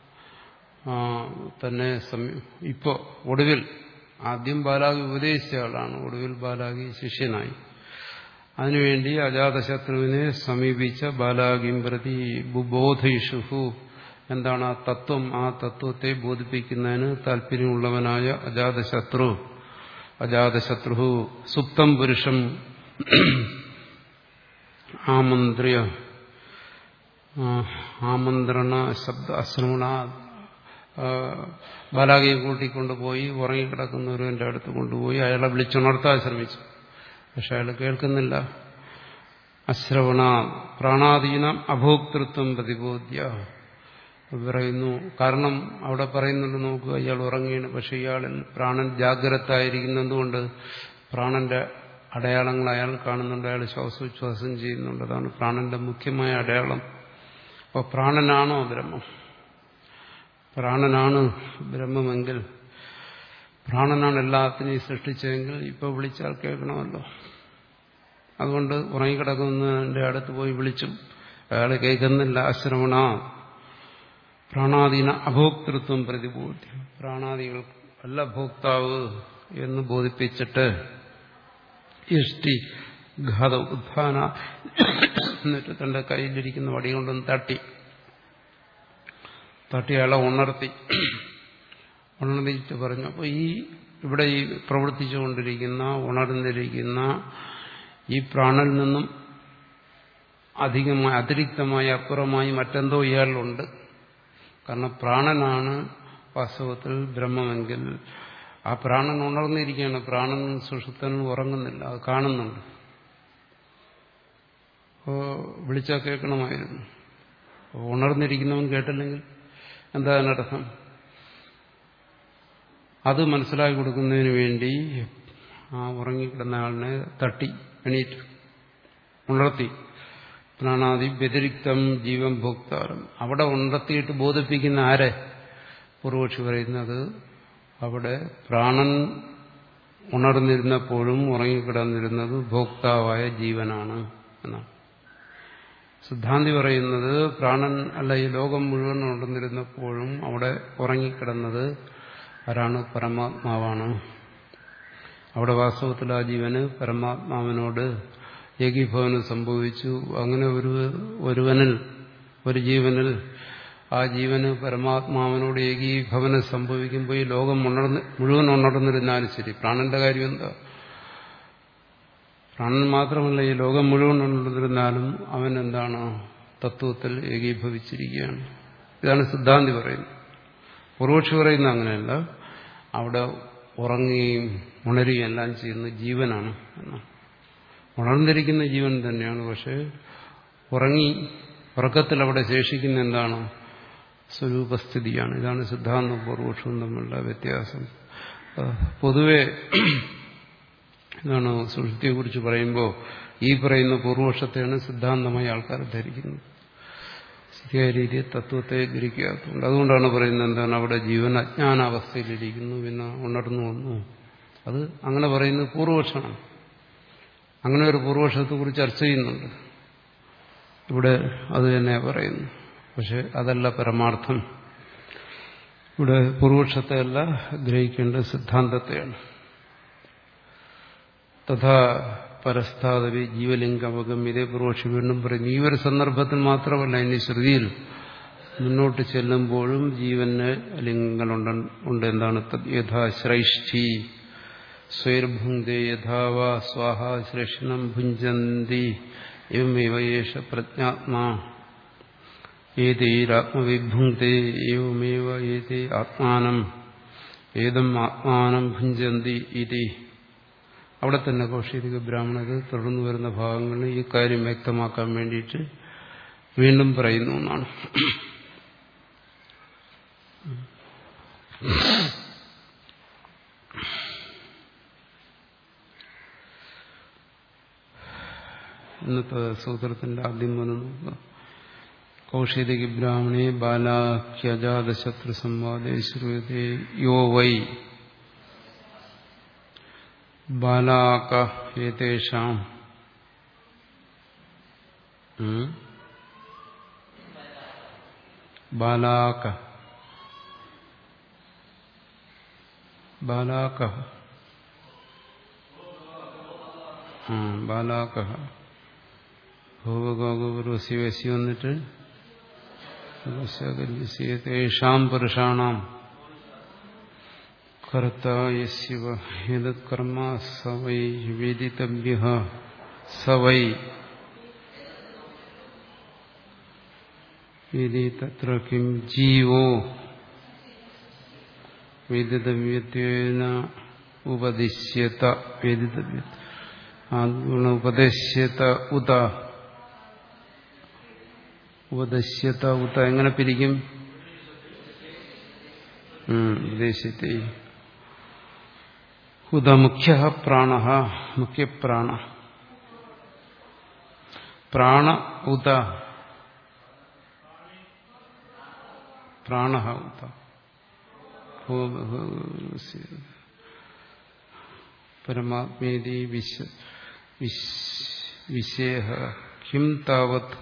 തന്നെ ഇപ്പോൾ ഒടുവിൽ ആദ്യം ബാലാഗി ഉപദേശിച്ച ആളാണ് ഒടുവിൽ ബാലാഗി ശിഷ്യനായി അതിനുവേണ്ടി അജാതശത്രുവിനെ സമീപിച്ച ബാലാഗിം പ്രതി ബുബോധയിഷുഹു എന്താണ് ആ തത്വം ആ തത്വത്തെ ബോധിപ്പിക്കുന്നതിന് താല്പര്യമുള്ളവനായ അജാതശത്രു അജാതശത്രു സുപ്തം പുരുഷം ആമന്ത്രിയ ആമന്ത്രണ ശബ്ദ അശ്രമണ ബാലാകിയെ കൂട്ടിക്കൊണ്ടുപോയി ഉറങ്ങിക്കിടക്കുന്ന ഒരുവന്റെ അടുത്ത് കൊണ്ടുപോയി അയാളെ വിളിച്ചുണർത്താൻ ശ്രമിച്ചു പക്ഷെ അയാൾ കേൾക്കുന്നില്ല അശ്രവണ പ്രാണാധീനം അഭോക്തൃത്വം പ്രതിബോധ്യ പറയുന്നു കാരണം അവിടെ പറയുന്നുണ്ട് നോക്കുക ഇയാൾ ഉറങ്ങിയാണ് പക്ഷെ ഇയാളിൽ പ്രാണൻ ജാഗ്രതായിരിക്കുന്നതുകൊണ്ട് പ്രാണന്റെ അടയാളങ്ങൾ അയാൾ കാണുന്നുണ്ട് അയാൾ ശ്വാസോച്ഛ്വാസം ചെയ്യുന്നുണ്ട് അതാണ് പ്രാണന്റെ മുഖ്യമായ അടയാളം അപ്പോൾ പ്രാണനാണോ ബ്രഹ്മം പ്രാണനാണ് ബ്രഹ്മമെങ്കിൽ പ്രാണനാണ് എല്ലാത്തിനെയും സൃഷ്ടിച്ചതെങ്കിൽ ഇപ്പോൾ വിളിച്ചാൽ കേൾക്കണമല്ലോ അതുകൊണ്ട് ഉറങ്ങിക്കിടക്കുന്നതിന്റെ അടുത്ത് പോയി വിളിച്ചു അയാൾ കേൾക്കുന്നില്ല ആശ്രമണ പ്രാണാധീന അഭോക്തൃത്വം പ്രതിബോധ്യം പ്രാണാദികൾ അല്ല ഭോക്താവ് എന്ന് ബോധിപ്പിച്ചിട്ട് ഇഷ്ടി ഘാത ഉത്ഥാന എന്നിട്ട് തന്റെ കയ്യിലിരിക്കുന്ന വടി കൊണ്ടൊന്ന് തട്ടി തട്ടി അയാളെ ഉണർത്തി ഉണർന്നിട്ട് പറഞ്ഞു അപ്പോൾ ഈ ഇവിടെ ഈ പ്രവർത്തിച്ചുകൊണ്ടിരിക്കുന്ന ഉണർന്നിരിക്കുന്ന ഈ പ്രാണനിൽ നിന്നും അധികമായി അതിരിക്തമായി അപ്പുറമായി മറ്റെന്തോ ഇയാളിലുണ്ട് കാരണം പ്രാണനാണ് വാസ്തവത്തിൽ ബ്രഹ്മമെങ്കിൽ ആ പ്രാണൻ ഉണർന്നിരിക്കുകയാണ് പ്രാണൻ സുഷുപ്തനും ഉറങ്ങുന്നില്ല അത് കാണുന്നുണ്ട് അപ്പോൾ വിളിച്ചാൽ കേൾക്കണമായിരുന്നു ഉണർന്നിരിക്കുന്നവൻ കേട്ടില്ലെങ്കിൽ എന്താ അതിനർത്ഥം അത് മനസ്സിലാക്കി കൊടുക്കുന്നതിന് വേണ്ടി ആ ഉറങ്ങിക്കിടന്ന ആളിനെ തട്ടി എണീറ്റു ഉണർത്തി പ്രാണാദി വ്യതിരിക്തം ജീവൻ ഭോക്താരം അവിടെ ഉണർത്തിയിട്ട് ബോധിപ്പിക്കുന്ന ആരെ പൂർവക്ഷി പറയുന്നത് അവിടെ പ്രാണൻ ഉണർന്നിരുന്നപ്പോഴും ഉറങ്ങിക്കിടന്നിരുന്നത് ഭോക്താവായ ജീവനാണ് എന്നാണ് സിദ്ധാന്തി പറയുന്നത് പ്രാണൻ അല്ല ഈ ലോകം മുഴുവൻ ഉണർന്നിരുന്നപ്പോഴും അവിടെ ഉറങ്ങിക്കിടന്നത് ആരാണ് പരമാത്മാവാണ് അവിടെ വാസ്തവത്തിൽ ആ ജീവന് പരമാത്മാവിനോട് ഏകീഭവനം സംഭവിച്ചു അങ്ങനെ ഒരു ഒരുവനിൽ ഒരു ജീവനിൽ ആ ജീവന് പരമാത്മാവിനോട് ഏകീഭവനം സംഭവിക്കുമ്പോൾ ഈ ലോകം ഉണർന്ന് മുഴുവൻ ഉണർന്നിരുന്നാലും ശരി പ്രാണന്റെ കാര്യം എന്താ പ്രാണൻ മാത്രമല്ല ഈ ലോകം മുഴുവൻ ഉണർന്നിരുന്നാലും അവൻ എന്താണ് തത്വത്തിൽ ഏകീഭവിച്ചിരിക്കുകയാണ് ഇതാണ് സിദ്ധാന്തി പറയുന്നത് പൂർവക്ഷി പറയുന്നത് അങ്ങനെയല്ല അവിടെ ഉറങ്ങുകയും ഉണരുകയും എല്ലാം ചെയ്യുന്ന ജീവനാണ് എന്നാണ് ഉണർന്നിരിക്കുന്ന ജീവൻ തന്നെയാണ് പക്ഷെ ഉറങ്ങി ഉറക്കത്തിൽ അവിടെ ശേഷിക്കുന്ന എന്താണ് സ്വരൂപസ്ഥിതിയാണ് ഇതാണ് സിദ്ധാന്തം പൂർവക്ഷവും തമ്മിലുള്ള വ്യത്യാസം പൊതുവെ എന്താണ് സുഷുതിയെക്കുറിച്ച് പറയുമ്പോൾ ഈ പറയുന്ന പൂർവപക്ഷത്തെയാണ് സിദ്ധാന്തമായി ആൾക്കാർ ധരിക്കുന്നത് ശരിയായ രീതിയിൽ തത്വത്തെ ഗ്രഹിക്കാത്തതുകൊണ്ട് അതുകൊണ്ടാണ് പറയുന്നത് എന്താണ് അവിടെ ജീവൻ അജ്ഞാനാവസ്ഥയിലിരിക്കുന്നു പിന്നെ ഉണർന്നു വന്നു അത് അങ്ങനെ പറയുന്നത് പൂർവപക്ഷമാണ് അങ്ങനെ ഒരു പൂർവപക്ഷത്തെക്കുറിച്ച് ചർച്ച ചെയ്യുന്നുണ്ട് ഇവിടെ അത് തന്നെ പറയുന്നു പക്ഷെ അതല്ല പരമാർത്ഥം ഇവിടെ പൂർവപക്ഷത്തെയല്ല ഗ്രഹിക്കേണ്ട സിദ്ധാന്തത്തെയാണ് തഥാ പരസ്ഥാതവി ജീവലിംഗമകം ഇതേ പൂർവക്ഷി വീണ്ടും പറയുന്നു ഈ ഒരു സന്ദർഭത്തിൽ മാത്രമല്ല ഇനി ശ്രുതിയിൽ മുന്നോട്ട് ചെല്ലുമ്പോഴും ജീവന് ലിംഗങ്ങളുണ്ട് ഉണ്ട് എന്താണ് യഥാശ്രൈഷ്ഠി സ്വൈർഭുങ്ക്തേ യഥാവ സ്വാഹ ശ്രേഷ്ഠനം ഭുഞ്ചന്തി എവമേവയേഷ പ്രജ്ഞാത്മാ ഏതൈരാത്മവിഭുങ്ക്തേ എവമേവ ഏതേ ആത്മാനം ഏതം ആത്മാനം ഭുഞ്ചന്തി ഇതി അവിടെ തന്നെ കൗശിക ബ്രാഹ്മണത് തുടർന്നു വരുന്ന ഭാഗങ്ങളിൽ ഈ കാര്യം വ്യക്തമാക്കാൻ വേണ്ടിയിട്ട് വീണ്ടും പറയുന്നു എന്നാണ് ഇന്നത്തെ സൂത്രത്തിന്റെ ആദ്യം വന്ന് നോക്കുക കൗശികി ബ്രാഹ്മണേ ബാലാഖ്യജാതശത്രു സംവാദേ ശ്രുതേ യോ വൈ ബാലാക ഏതേഷാം ബാലാക ബാലാക ബാലാക ഭൂവഗോപൂർവസി വസി വന്നിട്ട് തേഷാം പുരുഷാണാം കർത്ത യസ്യവ ഏതത് കർമ്മ സവൈ വേദിതവ്യ സവൈ ഇതി തത്ര കിം ജീവോ വേദിതവ്യത്വേന ഉപദിശ്യത വേദിതവ്യ ആത്മ ഉപദേശ്യത ഉത ഉപദശ്യത ഉത എങ്ങനെ പിരിക്കും ഉപദേശത്തെ ഉദ മുഖ്യ പ്രാണ മുഖ്യപ്രാണ പ്രാണ ഉദ പ്രാണ ഉദ പരമാത്മേതി വിശ്വ വിശേഹ കിം താവത്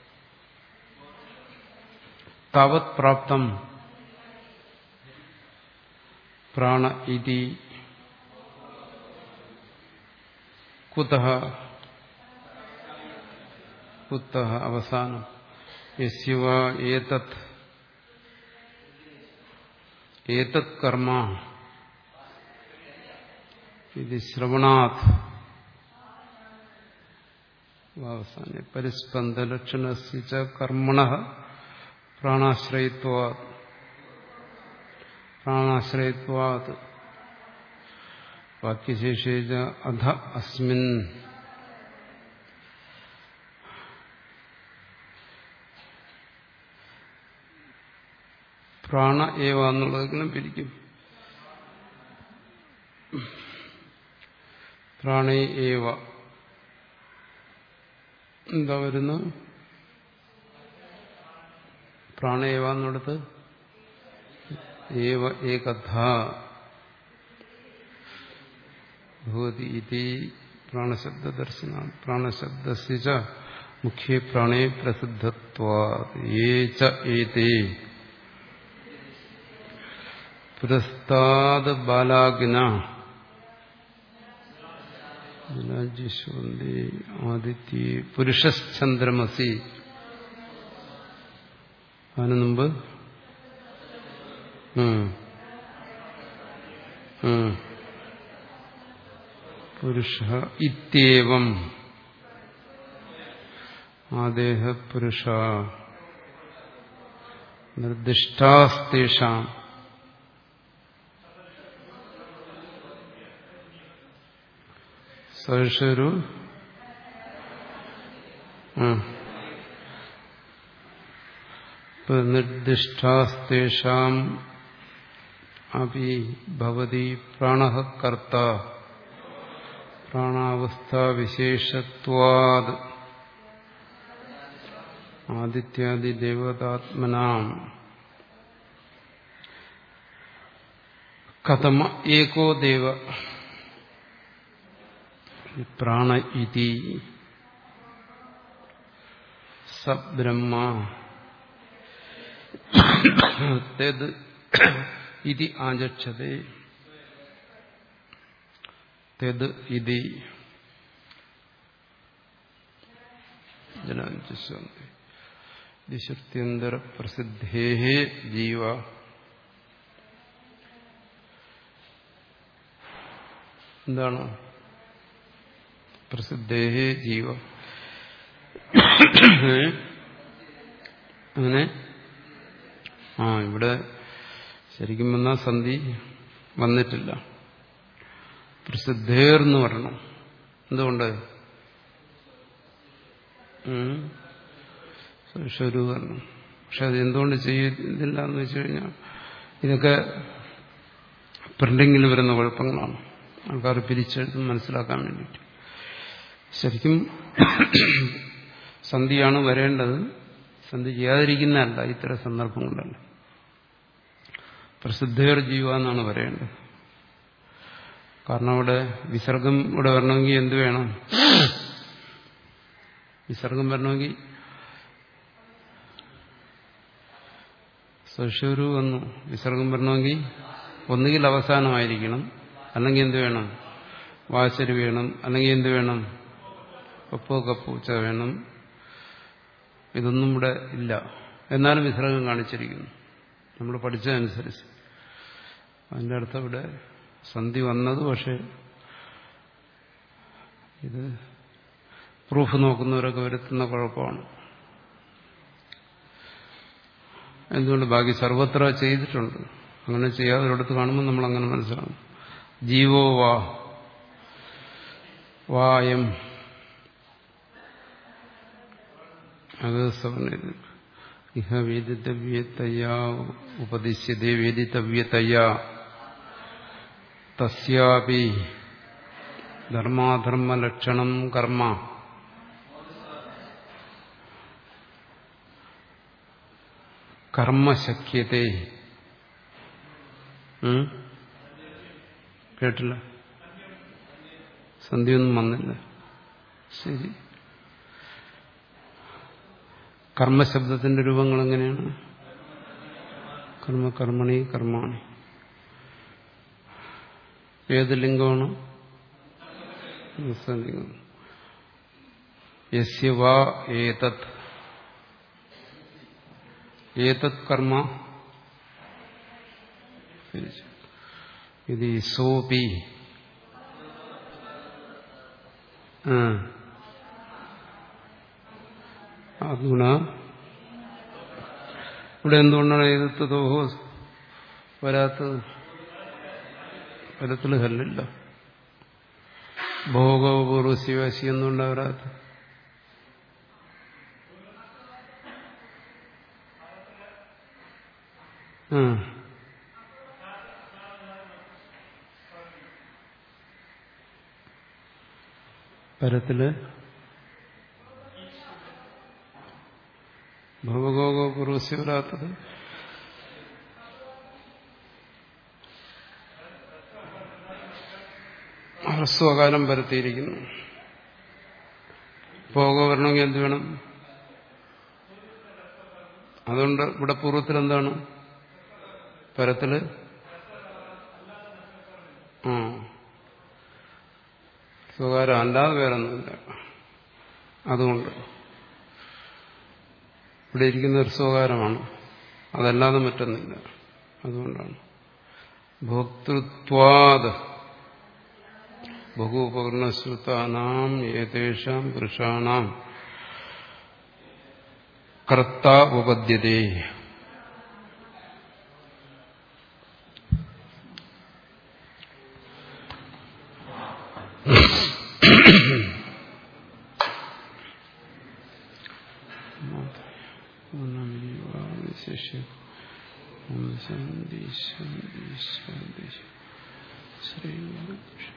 താവത് പ്രാപ്തം പ്രാണ ഇതി കുതഃ കുത്തഃ അവസാനം യസ്യവ ഏതത് ഏതത് കർമ്മ ഇത് ശ്രവണാത് അവസാനെ പരിസ്പന്ദലക്ഷണസ്യ കർമ്മണ പ്രാണാശ്രയിത്വാത് പ്രാണാശ്രയിത്വാത് വാക്യശേഷേജ അധ അസ്മിൻ പ്രാണ ഏവ എന്നുള്ളതെങ്കിലും പിരിക്കും പ്രാണേ ഏവ എന്താ വരുന്നു പ്രാണേവ എന്നിടത്ത് ഏവ ഏകഥ ഭവതി ഇതി പ്രാണശബ്ദ ദർശന പ്രാണശബ്ദസ്യ മുഖ്യ പ്രാണേ പ്രസിദ്ധത്വാതേ പുരസ്താത് ബാലാഗ്ന ജിശ്വന്തി ആദിത്യ പുരുഷശ്ചന്ദ്രമസി അതിനു മുമ്പ് പുരുഷ ഇത്യവം ആദേഹ പുരുഷ നിർദ്ദിഷ്ടാസ്തേഷാം സഹർഷരു നിർദ്ദിഷ്ടാസ്തേഷാം അപി ഭവതി പ്രാണ കർത്ത പ്രാണാവസ്ഥാവിശേഷത്വാത് ആദിത്യാദിദേവതാത്മനാം കഥമ ഏകോ ദേവ പ്രാണ ഇതി സബ്രഹ്മ തദ് ഇതി ആചക്ഷതേ തദ് ഇതി ജനാഞ്ചന്തി ദിശുത്യന്തര പ്രസിദ്ധേ ജീവ എന്താണ് പ്രസിദ്ധേ ജീവ അങ്ങനെ ആ ഇവിടെ ശരിക്കും വന്നാൽ സന്ധി വന്നിട്ടില്ല പ്രസിദ്ധേർന്ന് പറയണം എന്തുകൊണ്ട് സ്വരൂപരണം പക്ഷെ അത് എന്തുകൊണ്ട് ചെയ്യുന്നില്ല എന്ന് വെച്ച് കഴിഞ്ഞാൽ ഇതൊക്കെ പ്രിന്റിങ്ങിൽ വരുന്ന കുഴപ്പങ്ങളാണ് ആൾക്കാർ പിരിച്ചെഴുതും മനസ്സിലാക്കാൻ വേണ്ടിയിട്ട് ശരിക്കും സന്ധിയാണ് വരേണ്ടത് സന്ധി ചെയ്യാതിരിക്കുന്നതല്ല ഇത്തരം സന്ദർഭങ്ങളിലല്ല പ്രസിദ്ധേർ ജീവ എന്നാണ് പറയേണ്ടത് കാരണം അവിടെ വിസർഗം ഇവിടെ വരണമെങ്കിൽ എന്ത് വേണം വിസർഗം വരണമെങ്കിൽ സ്വശൂരു വന്നു വിസർഗം വരണമെങ്കിൽ ഒന്നുകിൽ അവസാനമായിരിക്കണം അല്ലെങ്കിൽ എന്ത് വേണം വാശരി വേണം അല്ലെങ്കിൽ എന്ത് വേണം ഒപ്പോ കപ്പൂച്ച വേണം ഇതൊന്നും ഇവിടെ ഇല്ല എന്നാലും വിസർഗം കാണിച്ചിരിക്കുന്നു നമ്മൾ പഠിച്ചതനുസരിച്ച് അതിൻ്റെ അർത്ഥം ഇവിടെ സന്ധി വന്നത് പക്ഷെ ഇത് പ്രൂഫ് നോക്കുന്നവരൊക്കെ വരുത്തുന്ന കുഴപ്പമാണ് എന്തുകൊണ്ട് ബാക്കി സർവത്ര ചെയ്തിട്ടുണ്ട് അങ്ങനെ ചെയ്യാതൊരിടത്ത് കാണുമ്പോൾ നമ്മൾ അങ്ങനെ മനസ്സിലാവും ജീവോ വാ വായം അത് സവർണ ഇഹ വേദിതവ്യതയാ ഉപദിശ്യതേ വേദിതവ്യതയാ തസ്യാപി ധർമാധർമ്മലക്ഷണം കർമ്മ കർമ്മശക്യത്തെ കേട്ടില്ല സന്ധ്യൊന്നും വന്നില്ല ശരി കർമ്മശബ്ദത്തിന്റെ രൂപങ്ങൾ എങ്ങനെയാണ് കർമ്മ കർമ്മണി കർമാണി ഏത് ലിംഗമാണ് ലിംഗം യസ്യ വാ ഏതത് ഏതത് കർമ്മ ഇത് സോപി അതുണ ഇവിടെ എന്തുകൊണ്ടാണ് എതിർത്ത് ദോഹോ വരാത്തത് ഫലത്തിൽ ഹല്ലില്ല ഭോഗപൂർവ ശിവാശി എന്തുകൊണ്ടാണ് വരാത്തത് ആ പരത്തില് ഭവഗോപൂർവസ്യ വരാത്തത് ഹ്രസ്വകാലം പരത്തിയിരിക്കുന്നു ഭോഗ വരണമെങ്കിൽ എന്ത് വേണം അതുകൊണ്ട് ഇവിടെ പൂർവ്വത്തിൽ എന്താണ് പരത്തില് ആ സ്വകാരം അല്ലാതെ വേറൊന്നുമില്ല അതുകൊണ്ട് ഇവിടെ ഇരിക്കുന്ന ഒരു സ്വകാരമാണ് അതല്ലാതെ മറ്റൊന്നില്ല അതുകൊണ്ടാണ് ഭോക്തൃത്വാദ് ബഹുപൂർണശ്രുതാനാം ഏതേഷാം പുരുഷാണാം കർത്ത ഉപപദ്യതേ ശിഷ്യ ശാന്തി ശാന്തി ശാന്തി ശ്രീ